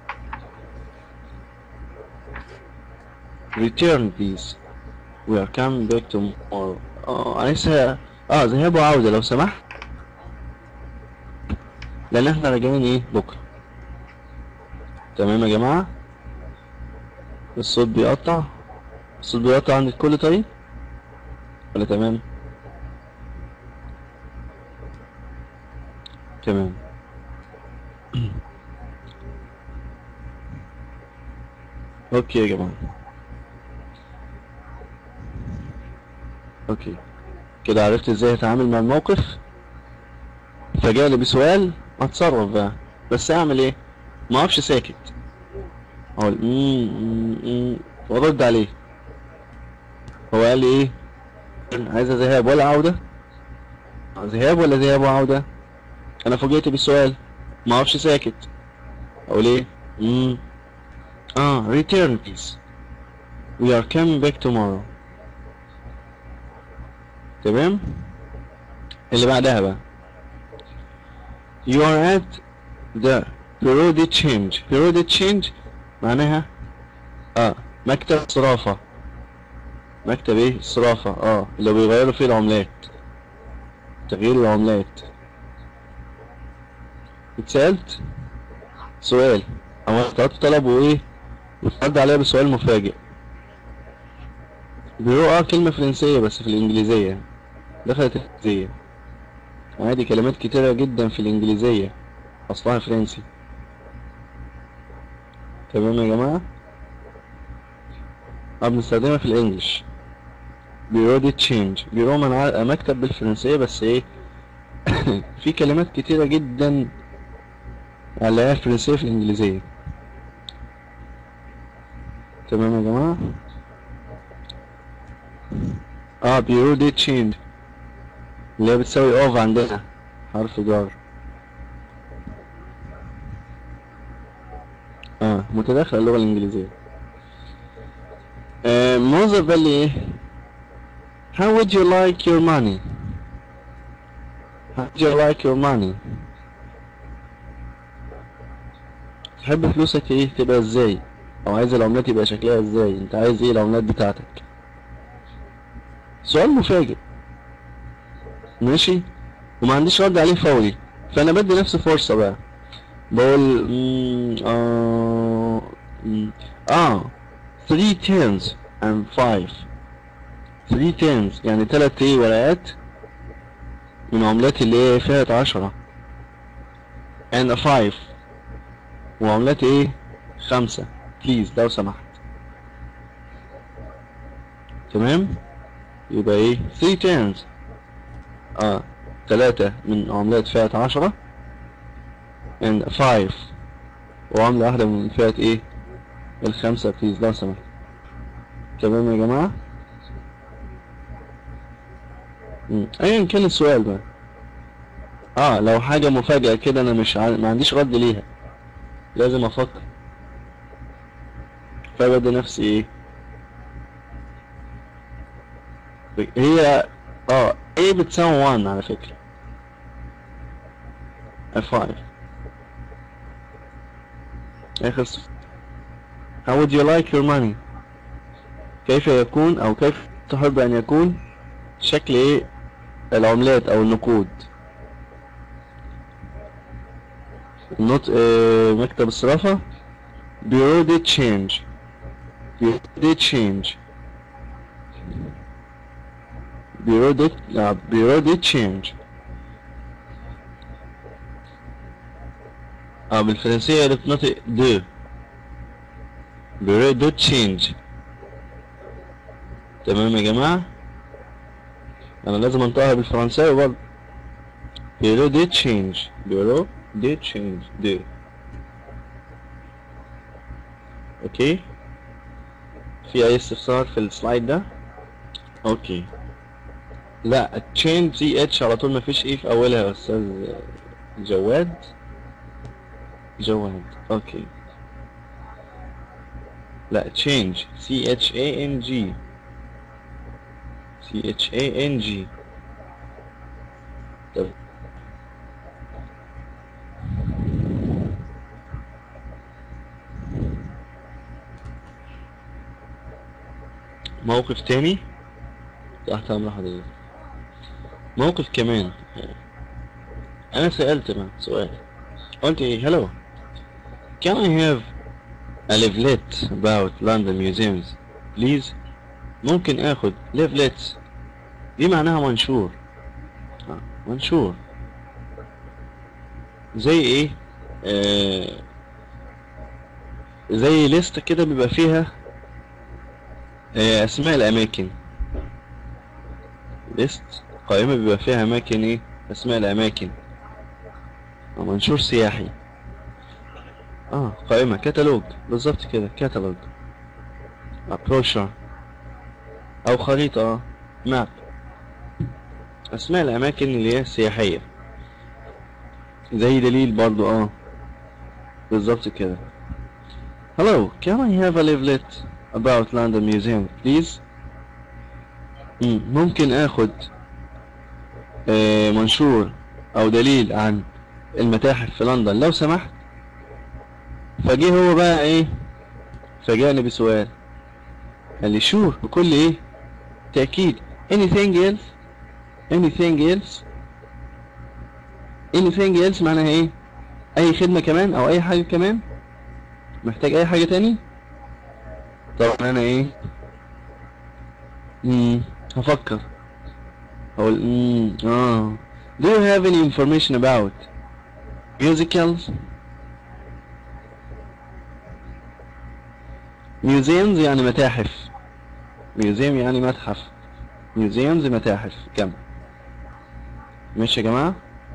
return please we are coming back tomorrow اه عايزها اه ذهاب وعودة لو سمحت لان احنا راجعين ايه بكرة تمام يا جماعة الصوت بيقطع الصوت بيقطع عند الكل طيب ولا تمام تمام اوكي يا جماعة اوكي كده عرفت ازاي اتعامل مع الموقف فجالي بسؤال اتصرف بقى بس اعمل ايه ما اقفش ساكت اقول مم، مم، مم، وارد عليه هو قال لي ايه عايزة ذهاب ولا عودة ذهاب ولا ذهاب وعودة انا فوجئت بالسؤال ما اقفش ساكت اقول ايه مم. اه return please we are coming back tomorrow تمام اللي بعدها بقى you are at the periodic change periodic change معناها اه مكتب صرافة مكتب ايه الصرافة اه اللي بيغيروا فيه العملات تغيير العملات اتسألت سؤال اما طلبت طلبوا ايه وترد عليها بسؤال مفاجئ بيرو اه كلمة فرنسية بس في الانجليزية دخلت الانجليزية عادي كلمات كتيرة جدا في الانجليزية اصلها فرنسي تمام يا جماعة اه بنستخدمها في الانجليش بيرو دي تشينج بيرو منع- مكتب بالفرنسية بس ايه في كلمات كتيرة جدا عليها فرنسية في الانجليزية تمام يا جماعة اه بيرو دي تشينج اللي هي بتساوي اوف عندنا حرف جار اه متداخلة اللغة الانجليزية آه موظف قال لي ايه How would you like your money? How would you like your money? تحب فلوسك ايه تبقى ازاي او عايز العملات يبقى شكلها ازاي انت عايز ايه العملات بتاعتك سؤال مفاجئ ماشي وما عنديش رد عليه فوري فانا بدي نفسي فرصة بقى بقول مم، اه مم، اه 3 tens and 5 3 tens يعني تلات ايه ورقات من عملات اللي هي فيها عشرة and a 5 وعملات ايه خمسة بليز لو سمحت تمام يبقى ايه 3 tens اه تلاتة من عملات فئة عشرة and 5 وعملة واحدة من فئة ايه الخمسة بليز لو سمحت تمام يا جماعة مم. ايا كان السؤال بقى اه لو حاجة مفاجأة كده انا مش ع... ما عنديش رد ليها لازم افكر فبدي نفسي ايه هي اه ايه بتساوي 1 على فكرة F5 اخر سؤال. How would you like your money كيف يكون او كيف تحب ان يكون شكل ايه العملات او النقود النط... اه مكتب الصرافة Bureau de change Bureau de change Bureau de آه، Bureau de change اه بالفرنسية اللي بتنطق دو Bureau de change تمام يا جماعة انا لازم انطقها بالفرنساوي برضه بيرو دي تشينج بيرو دي تشينج دي اوكي في اي استفسار في السلايد ده اوكي لا تشينج سي اتش على طول مفيش ايه في اولها يا استاذ جواد جواد اوكي لا تشينج سي اتش اي ان جي C H A N G طب موقف تاني تحت أمر حضرتك موقف كمان أنا سألت ما سؤال قلت إيه hello can I have a leaflet about London museums please ممكن اخد ليفلتس دي معناها منشور آه، منشور زي ايه آه زي ليست كده بيبقى فيها آه اسماء الاماكن ليست قائمة بيبقى فيها اماكن ايه اسماء الاماكن آه، منشور سياحي اه قائمة كتالوج بالظبط كده كتالوج بروشر او خريطة ماب اسماء الاماكن اللي هي السياحية زي دليل برضو اه بالظبط كده Hello, can I have a leaflet about London Museum, please? مم. ممكن اخد آه، منشور او دليل عن المتاحف في لندن لو سمحت فجه هو بقى ايه فجاني بسؤال قال لي شور بكل ايه تأكيد anything else anything else anything else معناها ايه اي خدمة كمان او اي حاجة كمان محتاج اي حاجة تاني طبعا انا ايه مم. هفكر اقول مم. اه do you have any information about musicals museums يعني متاحف museum يعني متحف museums متاحف جمع ماشي يا جماعة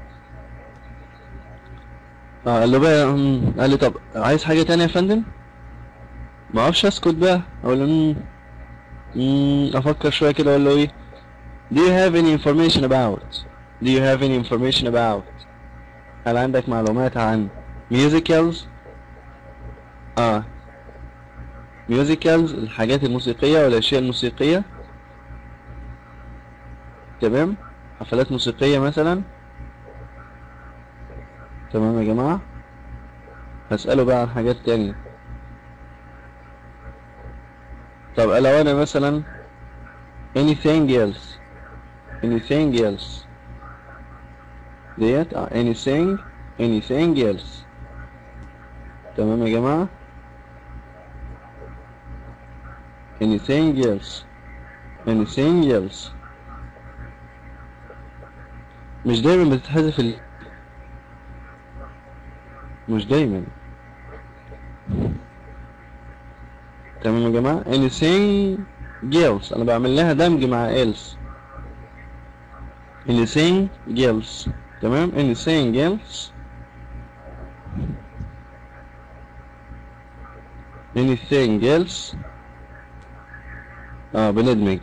اه قال له بقى مم. قال لي طب عايز حاجة تانية يا فندم ما اعرفش اسكت بقى اقول له مم. مم. افكر شوية كده اقول له ايه do you have any information about do you have any information about هل عندك معلومات عن musicals اه musicals الحاجات الموسيقية والاشياء الموسيقية تمام حفلات موسيقية مثلا تمام يا جماعة هسأله بقى عن حاجات تانية طب لو انا مثلا anything else anything else ديت اه anything anything else تمام يا جماعة anything else anything else مش دايما بتتحذف ال مش دايما تمام يا جماعة anything else انا بعمل لها دمج مع else anything else تمام anything else anything else اه بندمج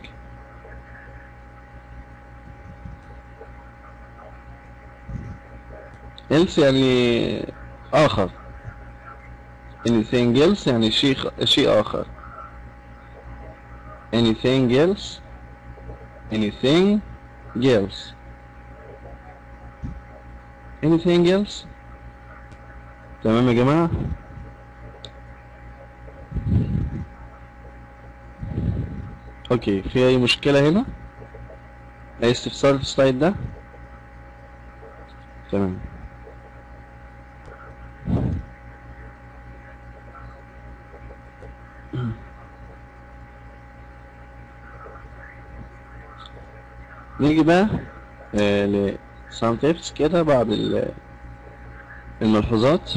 else يعني آخر anything else يعني شيء شيء آخر anything else anything else anything else تمام يا جماعة اوكي في اي مشكلة هنا اي استفسار في السلايد ده تمام نيجي بقى آه ل some tips كده بعض ال- الملحوظات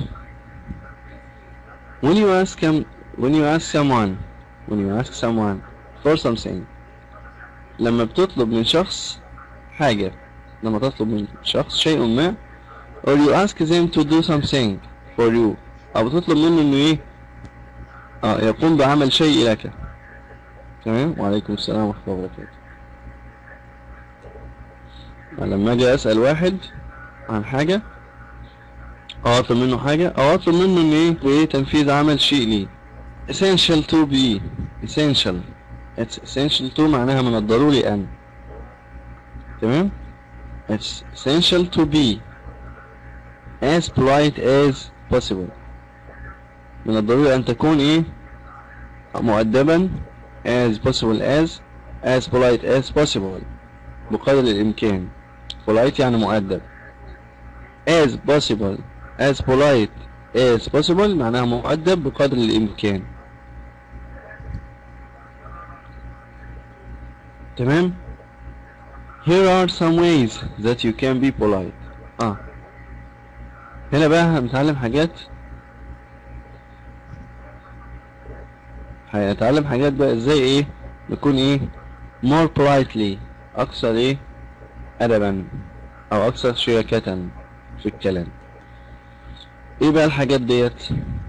when you ask him when you ask someone when you ask someone for something لما بتطلب من شخص حاجة لما تطلب من شخص شيء ما or you ask them to do something for you أو بتطلب منه إنه إيه آه يقوم بعمل شيء لك تمام وعليكم السلام ورحمة الله وبركاته لما أجي أسأل واحد عن حاجة أو أطلب منه حاجة أو أطلب منه إن إيه إيه تنفيذ عمل شيء لي essential to be essential it's essential to معناها من الضروري أن تمام it's essential to be as polite as possible من الضروري أن تكون إيه مؤدبا as possible as as polite as possible بقدر الإمكان polite يعني مؤدب as possible as polite as possible معناها مؤدب بقدر الإمكان تمام here are some ways that you can be polite اه هنا بقى هنتعلم حاجات هنتعلم حاجات بقى ازاي ايه نكون ايه more politely اكثر ايه ادبا او اكثر شياكة في الكلام ايه بقى الحاجات ديت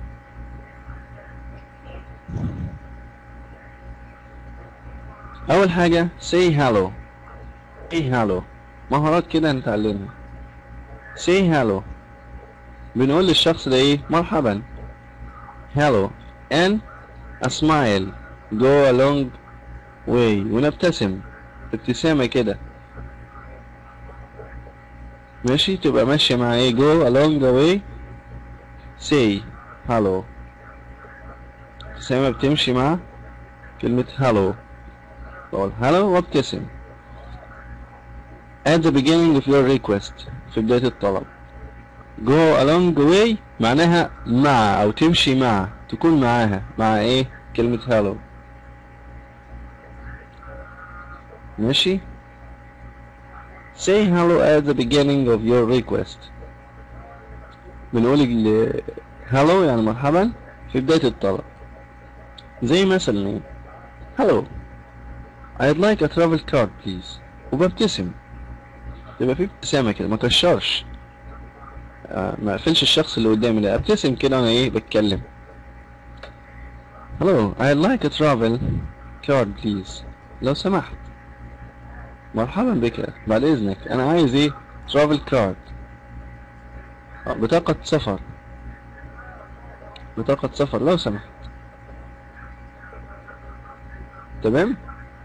اول حاجة say hello say hello مهارات كده هنتعلمها say hello بنقول للشخص ده ايه مرحبا hello and a smile go a long way ونبتسم ابتسامة كده ماشي تبقى ماشية مع ايه go along the way say hello ابتسامة بتمشي مع كلمة hello بقول hello وابتسم at the beginning of your request في بداية الطلب go along the way معناها مع او تمشي مع تكون معاها مع ايه كلمة hello ماشي say hello at the beginning of your request بنقول ال- hello يعني مرحبا في بداية الطلب زي مثلا ايه hello I'd like a travel card please وببتسم يبقى في ابتسامة كده ما كشرش آه، ما اقفلش الشخص اللي قدامي لا ابتسم كده وانا ايه بتكلم hello I'd like a travel card please لو سمحت مرحبا بك بعد اذنك انا عايز ايه travel card آه، بطاقة سفر بطاقة سفر لو سمحت تمام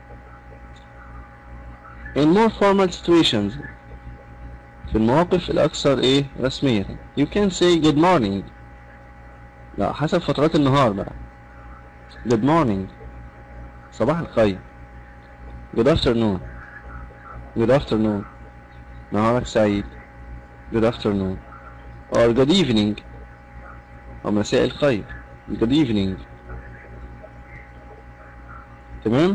in more formal situations في المواقف الأكثر إيه رسمية you can say good morning لا حسب فترات النهار بقى good morning صباح الخير good afternoon good afternoon نهارك سعيد good afternoon or good evening أو مساء الخير good evening تمام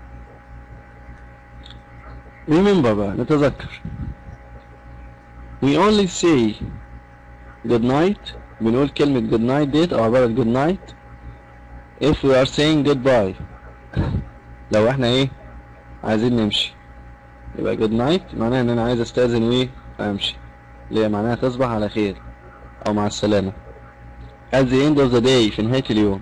remember بقى نتذكر we only say good night بنقول كلمة good night ديت أو عبارة good night if we are saying goodbye لو احنا ايه عايزين نمشي يبقى good night معناها ان انا عايز استأذن وايه امشي اللي هي معناها تصبح على خير او مع السلامة at the end of the day في نهاية اليوم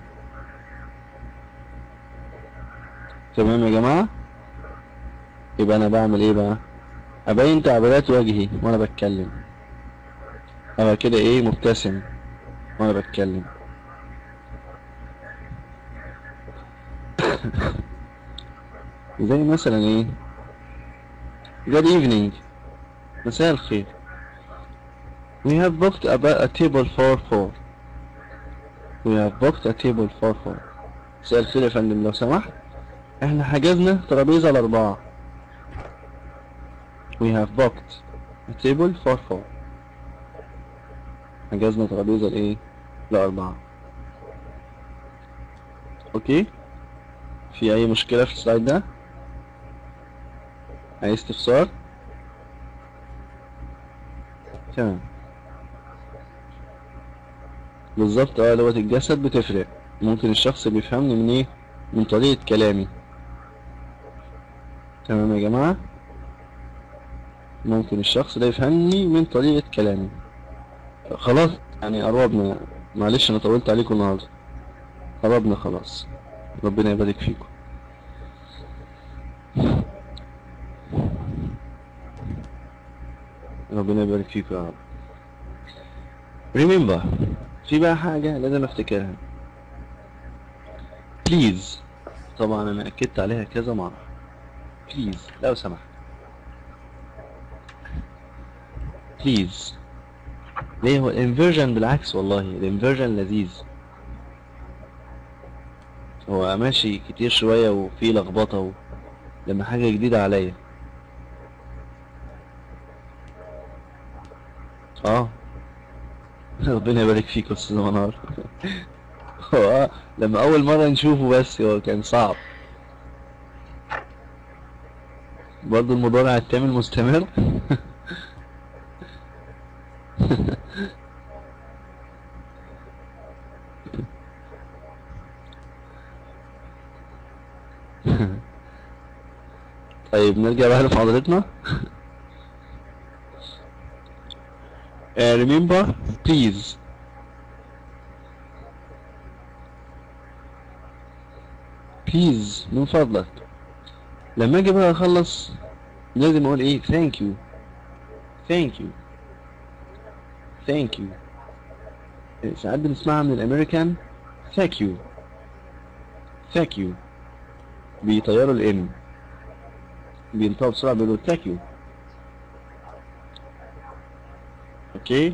تمام يا جماعة يبقى انا بعمل ايه بقى ابين تعبيرات وجهي وانا بتكلم ابقى كده ايه مبتسم وانا بتكلم زي مثلا ايه good evening مساء الخير we have booked a, ba- a table for four we have booked a table for four مساء الخير يا فندم لو سمحت احنا حجزنا ترابيزة لأربعة we have booked a table for four حجزنا ترابيزة لإيه لأربعة اوكي في أي مشكلة في السلايد ده أي استفسار تمام بالظبط اه لغة الجسد بتفرق ممكن الشخص بيفهمني من ايه من طريقة كلامي تمام يا جماعة ممكن الشخص ده يفهمني من طريقة كلامي خلاص يعني قربنا معلش انا طولت عليكم النهارده قربنا خلاص ربنا يبارك فيكم ربنا يبارك فيكم يا رب remember في بقى حاجة لازم افتكرها please طبعا انا اكدت عليها كذا مرة please لو سمحت please ليه هو الانفيرجن بالعكس والله الانفيرجن لذيذ هو ماشي كتير شوية وفي لخبطة و... لما حاجة جديدة عليا اه ربنا يبارك فيك يا استاذ منار هو آه، لما اول مرة نشوفه بس هو كان صعب برضه المضارع التام مستمر طيب نرجع بقى لمحاضرتنا Uh, remember please please من فضلك لما اجي بقى اخلص لازم اقول ايه thank you thank you thank you ساعات بنسمعها من الامريكان thank you thank you بيطيروا الام بينطقوا بسرعة بيقولوا thank you اوكي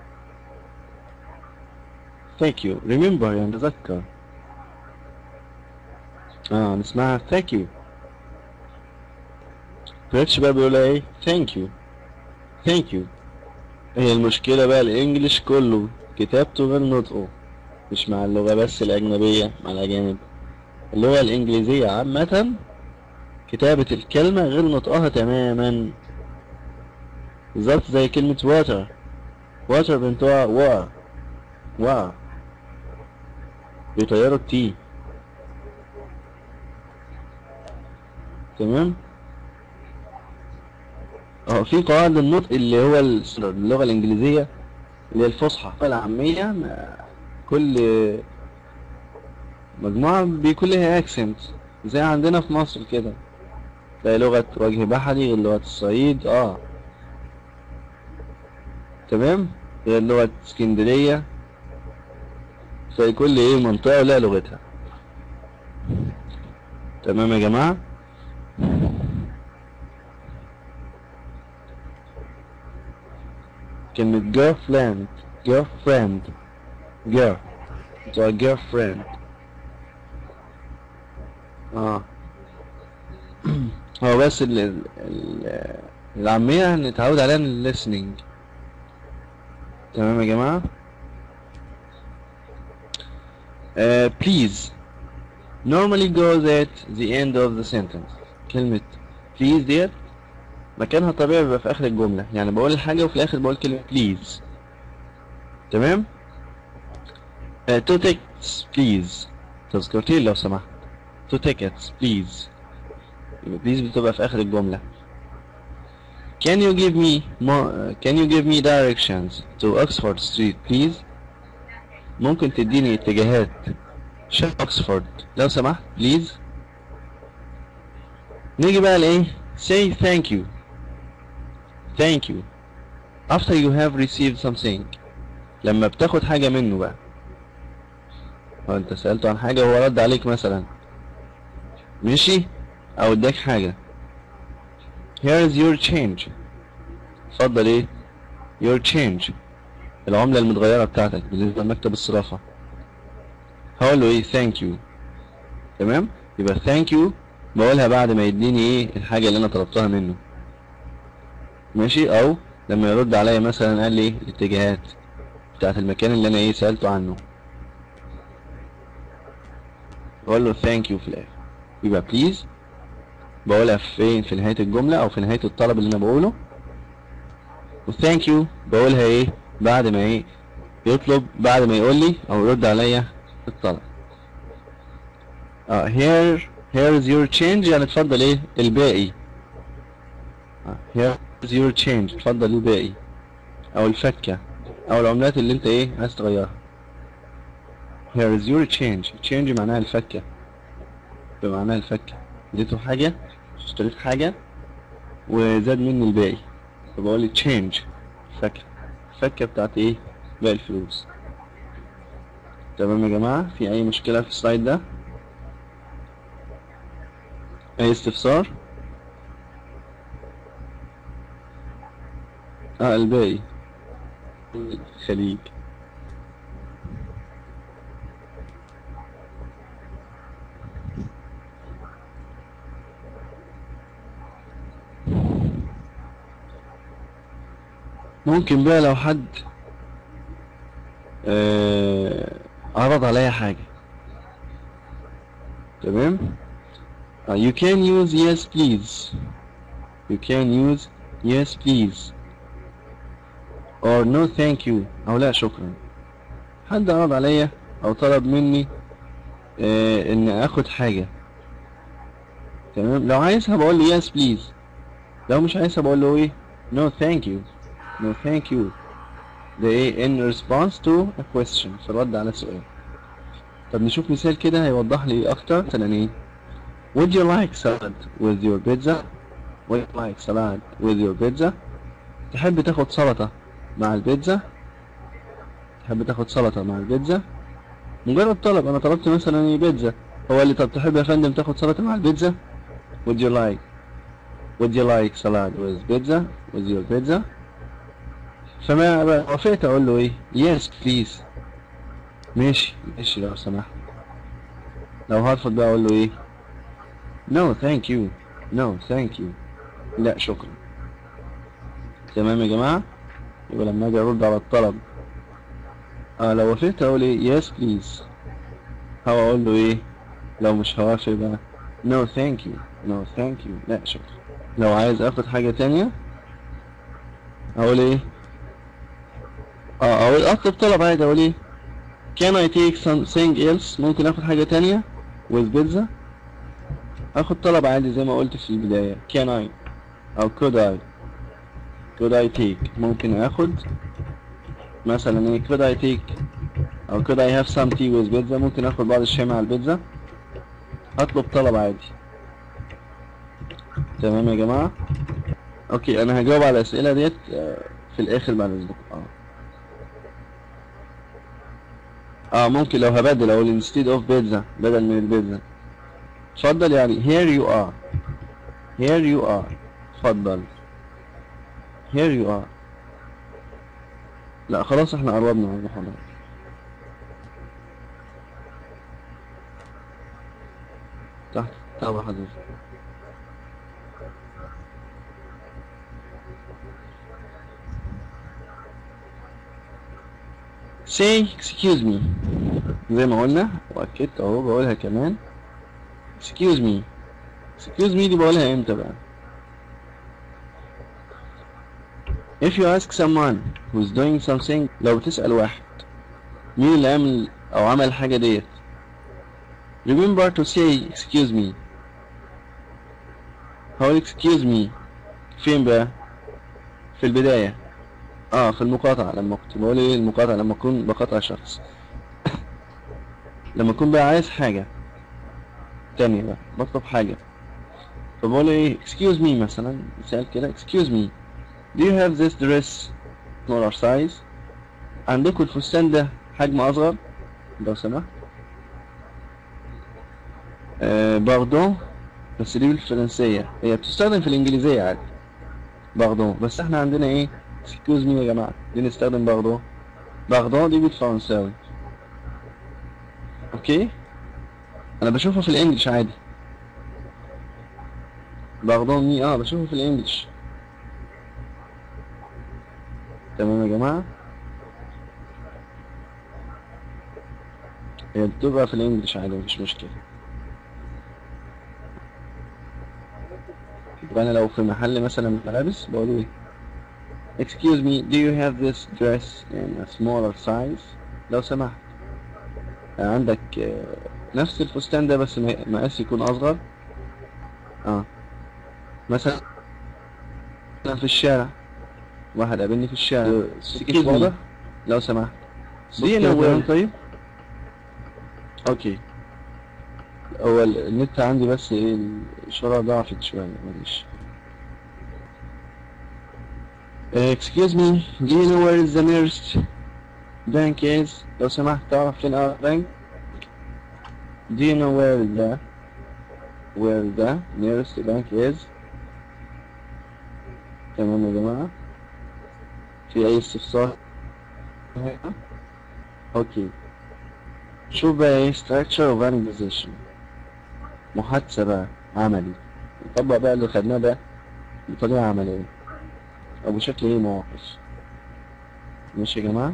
thank you remember يعني تذكر اه نسمعها thank you بريتش بقى بيقول ايه thank you thank you هي المشكلة بقى الانجليش كله كتابته غير نطقه مش مع اللغة بس الأجنبية مع الأجانب اللغة الإنجليزية عامة كتابة الكلمة غير نطقها تماما بالظبط زي كلمة water water بنتوع وا وا بيطيروا التي تمام اه في قواعد النطق اللي هو ال- اللغة الإنجليزية اللي هي الفصحى العامية ما- كل مجموعة بيكون لها اكسنت زي عندنا في مصر كده تلاقي لغة وجه بحري غير لغة الصعيد اه تمام غير لغة اسكندرية تلاقي كل ايه منطقة ولها لغتها تمام يا جماعة كلمة girlfriend girlfriend girl بتوع girlfriend اه هو بس ال ال ال العامية نتعود عليها ال listening تمام يا جماعة uh, please normally goes at the end of the sentence كلمة please ديت مكانها طبيعي بيبقى في آخر الجملة يعني بقول الحاجة وفي الآخر بقول كلمة please تمام uh, two tickets please تذكرتين لو سمحت two tickets please يبقى please بتبقى في آخر الجملة Can you give me more, uh, can you give me directions to Oxford Street please ممكن تديني اتجاهات شارع اوكسفورد لو سمحت بليز نيجي بقى لايه say thank you thank you after you have received something لما بتاخد حاجة منه بقى هو انت سألته عن حاجة وهو رد عليك مثلا ماشي او اداك حاجة here is your change اتفضل ايه your change العملة المتغيرة بتاعتك بالنسبة لمكتب الصرافة هقول له ايه thank you تمام يبقى thank you بقولها بعد ما يديني ايه الحاجة اللي انا طلبتها منه ماشي او لما يرد عليا مثلا قال لي ايه الاتجاهات بتاعت المكان اللي انا ايه سألته عنه بقول له thank you في الاخر يبقى please بقولها فين في نهاية الجملة او في نهاية الطلب اللي انا بقوله و thank you بقولها ايه بعد ما ايه يطلب بعد ما يقول لي او يرد عليا الطلب اه here here is your change يعني اتفضل ايه الباقي آه here is your change اتفضل الباقي او الفكة او العملات اللي انت ايه عايز تغيرها here is your change change معناها الفكة بمعناها الفكة اديته حاجة اشتريت حاجة وزاد مني الباقي فبقول لي change فكة الفكة بتاعت ايه باقي الفلوس تمام يا جماعة في اي مشكلة في السلايد ده اي استفسار اه الباقي الخليج ممكن بقى لو حد آه عرض عليا حاجة تمام uh, you can use yes please you can use yes please or no thank you او لا شكرا حد عرض عليا او طلب مني آه ان اخد حاجة تمام لو عايزها بقول له yes please لو مش عايزها بقول له ايه no thank you no thank you ده ايه in response to a question في الرد على سؤال طب نشوف مثال كده هيوضح لي اكتر مثلا ايه would you like salad with your pizza would you like salad with your pizza تحب تاخد سلطة مع البيتزا تحب تاخد سلطة مع البيتزا مجرد طلب انا طلبت مثلا ايه بيتزا هو اللي طب تحب يا فندم تاخد سلطة مع البيتزا would you like would you like salad with pizza with your pizza فما وافقت اقول له ايه yes please ماشي ماشي لو سمحت لو هرفض بقى اقول له ايه no thank you no thank you لا شكرا تمام يا جماعة يبقى لما اجي ارد على الطلب اه لو وافقت اقول ايه yes please هو اقول له ايه لو مش هوافق بقى no thank you no thank you لا شكرا لو عايز اخد حاجة تانية اقول ايه اه اقول اطلب طلب عادي اقول ايه can I take something else ممكن اخد حاجة تانية with pizza اخد طلب عادي زي ما قلت في البداية can I او could I could I take ممكن اخد مثلا ايه could I take او could I have some tea with pizza ممكن اخد بعض الشاي مع البيتزا اطلب طلب عادي تمام يا جماعة اوكي انا هجاوب على الاسئلة ديت آه، في الاخر بعد اذنكم اه اه ممكن لو هبدل اقول instead of pizza بدل من البيتزا اتفضل يعني here you are here you are اتفضل here you are لا خلاص احنا قربنا من المحاضرة تحت طبعا حضرتك say excuse me زي ما قلنا واكدت اهو بقولها كمان excuse me excuse me دي بقولها امتى بقى if you ask someone who's doing something لو بتسأل واحد مين اللي عمل او عمل الحاجة ديت remember to say excuse me هقول excuse me فين بقى في البداية اه في المقاطعة لما كنت بقول ايه المقاطعة لما اكون بقاطع شخص لما اكون بقى عايز حاجة تانية بقى بطلب حاجة فبقول ايه excuse me مثلا مثال كده excuse me do you have this dress smaller size عندكم الفستان ده حجم اصغر لو سمحت آه باردون بس دي بالفرنسية هي بتستخدم في الانجليزية عادي باردون بس احنا عندنا ايه excuse me يا جماعة دي نستخدم باردون باردون دي بالفرنساوي اوكي انا بشوفها في الانجليش عادي باردون مي اه بشوفه في الانجليش تمام يا جماعة هي بتبقى في الانجليش عادي مفيش مشكلة يبقى انا لو في محل مثلا ملابس بقول ايه excuse me do you have this dress in a smaller size لو سمحت عندك آه، نفس الفستان ده بس م- مقاس يكون اصغر اه مثلا مثلا في الشارع واحد قابلني في الشارع excuse me لو سمحت do you know where طيب اوكي هو ال- النت عندي بس ايه الاشارة ضعفت شوية معلش Uh, excuse me, do you know where is the nearest bank is? لو سمحت تعرف فين أقرب بنك؟ Do you know where the where the nearest bank is? تمام يا جماعة في أي استفسار؟ هنا؟ أوكي شوف بقى ايه structure of organization محادثة بقى عملي نطبق بقى اللي خدناه ده بطريقة عملية أو بشكل ايه مواقف ماشي يا جماعة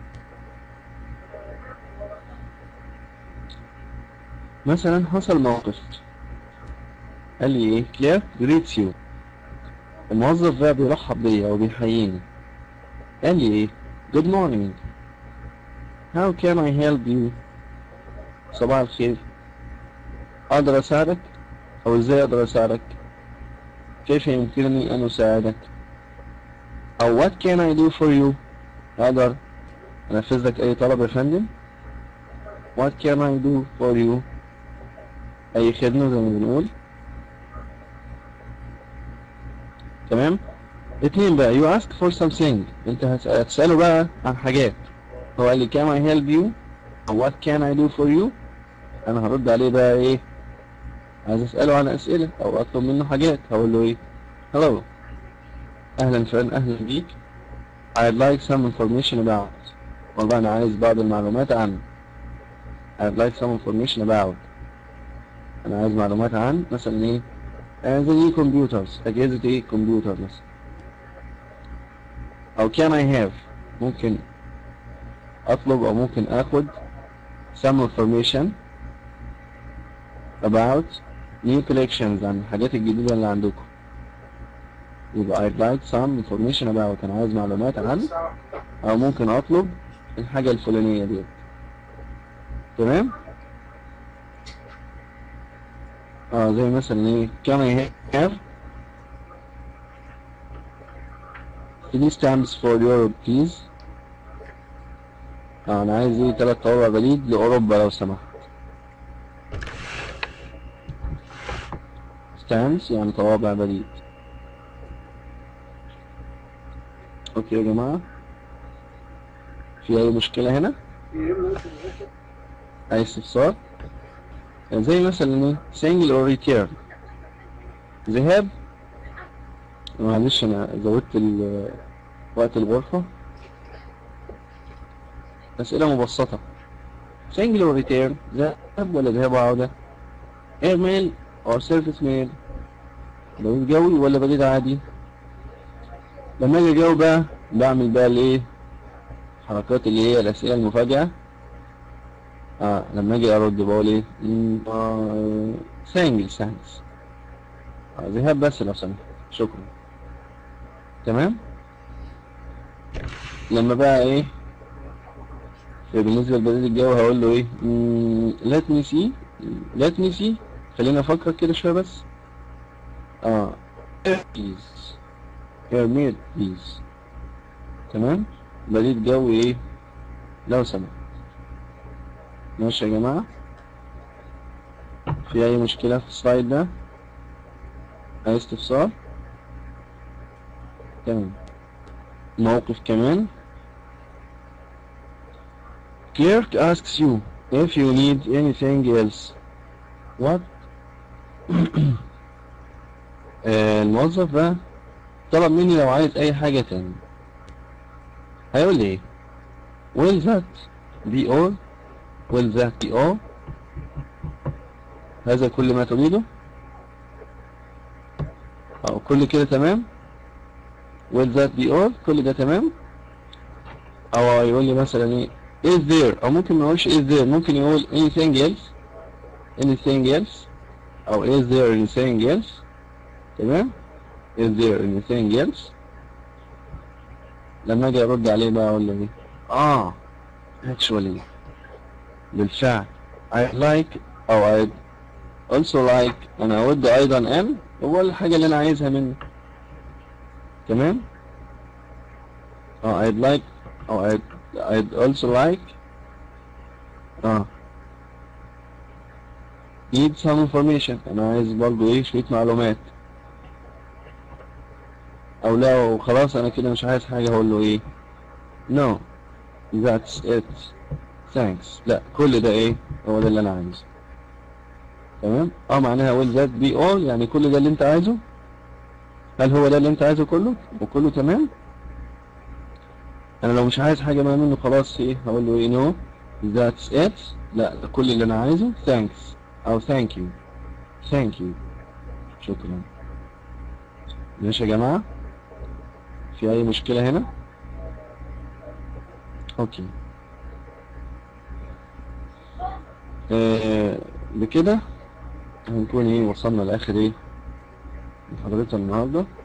مثلا حصل موقف قال لي ايه كلير greets you الموظف بقى بيرحب بيا او بيحييني قال لي ايه good morning how can I help you صباح الخير اقدر اساعدك او ازاي اقدر اساعدك كيف يمكنني ان اساعدك او what can I do for you اقدر انفذ لك اي طلب يا فندم what can I do for you اي خدمة زي ما بنقول تمام اتنين بقى you ask for something انت هتس- هتسأله بقى عن حاجات هو قال لي can I help you او what can I do for you انا هرد عليه بقى ايه عايز اساله عن اسئله او اطلب منه حاجات هقول له ايه hello اهلا فلان اهلا بيك I'd like some information about والله انا عايز بعض المعلومات عن I'd like some information about انا عايز معلومات عن مثلا ايه آه، زي ايه كمبيوترز اجهزة ايه كمبيوتر مثلا او can I have ممكن اطلب او ممكن اخد some information about new collections عن الحاجات الجديدة اللي عندكم يبقى I'd like some information about أنا عايز معلومات عن أو ممكن أطلب الحاجة الفلانية دي تمام؟ اه زي مثلا ايه can I have three stamps for Europe please اه أنا عايز ايه تلات طوابع بريد لأوروبا لو سمحت stamps يعني طوابع بريد اوكي يا جماعة في اي مشكلة هنا اي استفسار زي مثلا ايه single or return ذهاب معلش انا زودت ال- وقت الغرفة اسئلة مبسطة single or return ذهاب ولا ذهاب وعودة air mail or surface mail بريد جوي ولا بريد عادي لما اجي اجاوب بقى بعمل بقى الايه حركات اللي هي الاسئله المفاجئه اه لما اجي ارد بقول ايه مم، آه سانجل سانجز آه ذهاب بس لو سمحت شكرا تمام لما بقى ايه بالنسبه لبريد الجو هقول له ايه let me see let me see خلينا افكر كده شويه بس اه please Airmail please تمام بريد جو ايه لو سمحت ماشي يا جماعة في اي مشكلة في السلايد ده اي استفسار تمام موقف كمان clerk asks you if you need anything else what آه، الموظف بقى طلب مني لو عايز اي حاجة تاني هيقول لي ايه will that be all will that be all هذا كل ما تريده او كل كده تمام will that be all كل ده تمام او يقول لي مثلا ايه is there او ممكن ما يقولش is there ممكن يقول anything else anything else او is there anything else تمام is there anything else لما اجي ارد عليه بقى اقول له ايه اه actually بالفعل I like او I also like انا اود ايضا ان هو الحاجة اللي انا عايزها منه تمام اه I'd like او I'd, I'd also like اه need some information انا عايز برضو ايه شوية معلومات او لو خلاص انا كده مش عايز حاجة هقول له ايه no that's it thanks لا كل ده ايه هو ده اللي انا عايزه تمام اه معناها will that be all يعني كل ده اللي انت عايزه هل هو ده اللي انت عايزه كله وكله تمام انا لو مش عايز حاجة بقى منه خلاص ايه هقول له ايه no that's it لا ده كل اللي انا عايزه thanks او thank you thank you شكرا ماشي يا جماعة في اي مشكلة هنا اوكي آه بكده هنكون ايه وصلنا لاخر ايه محاضرتنا النهارده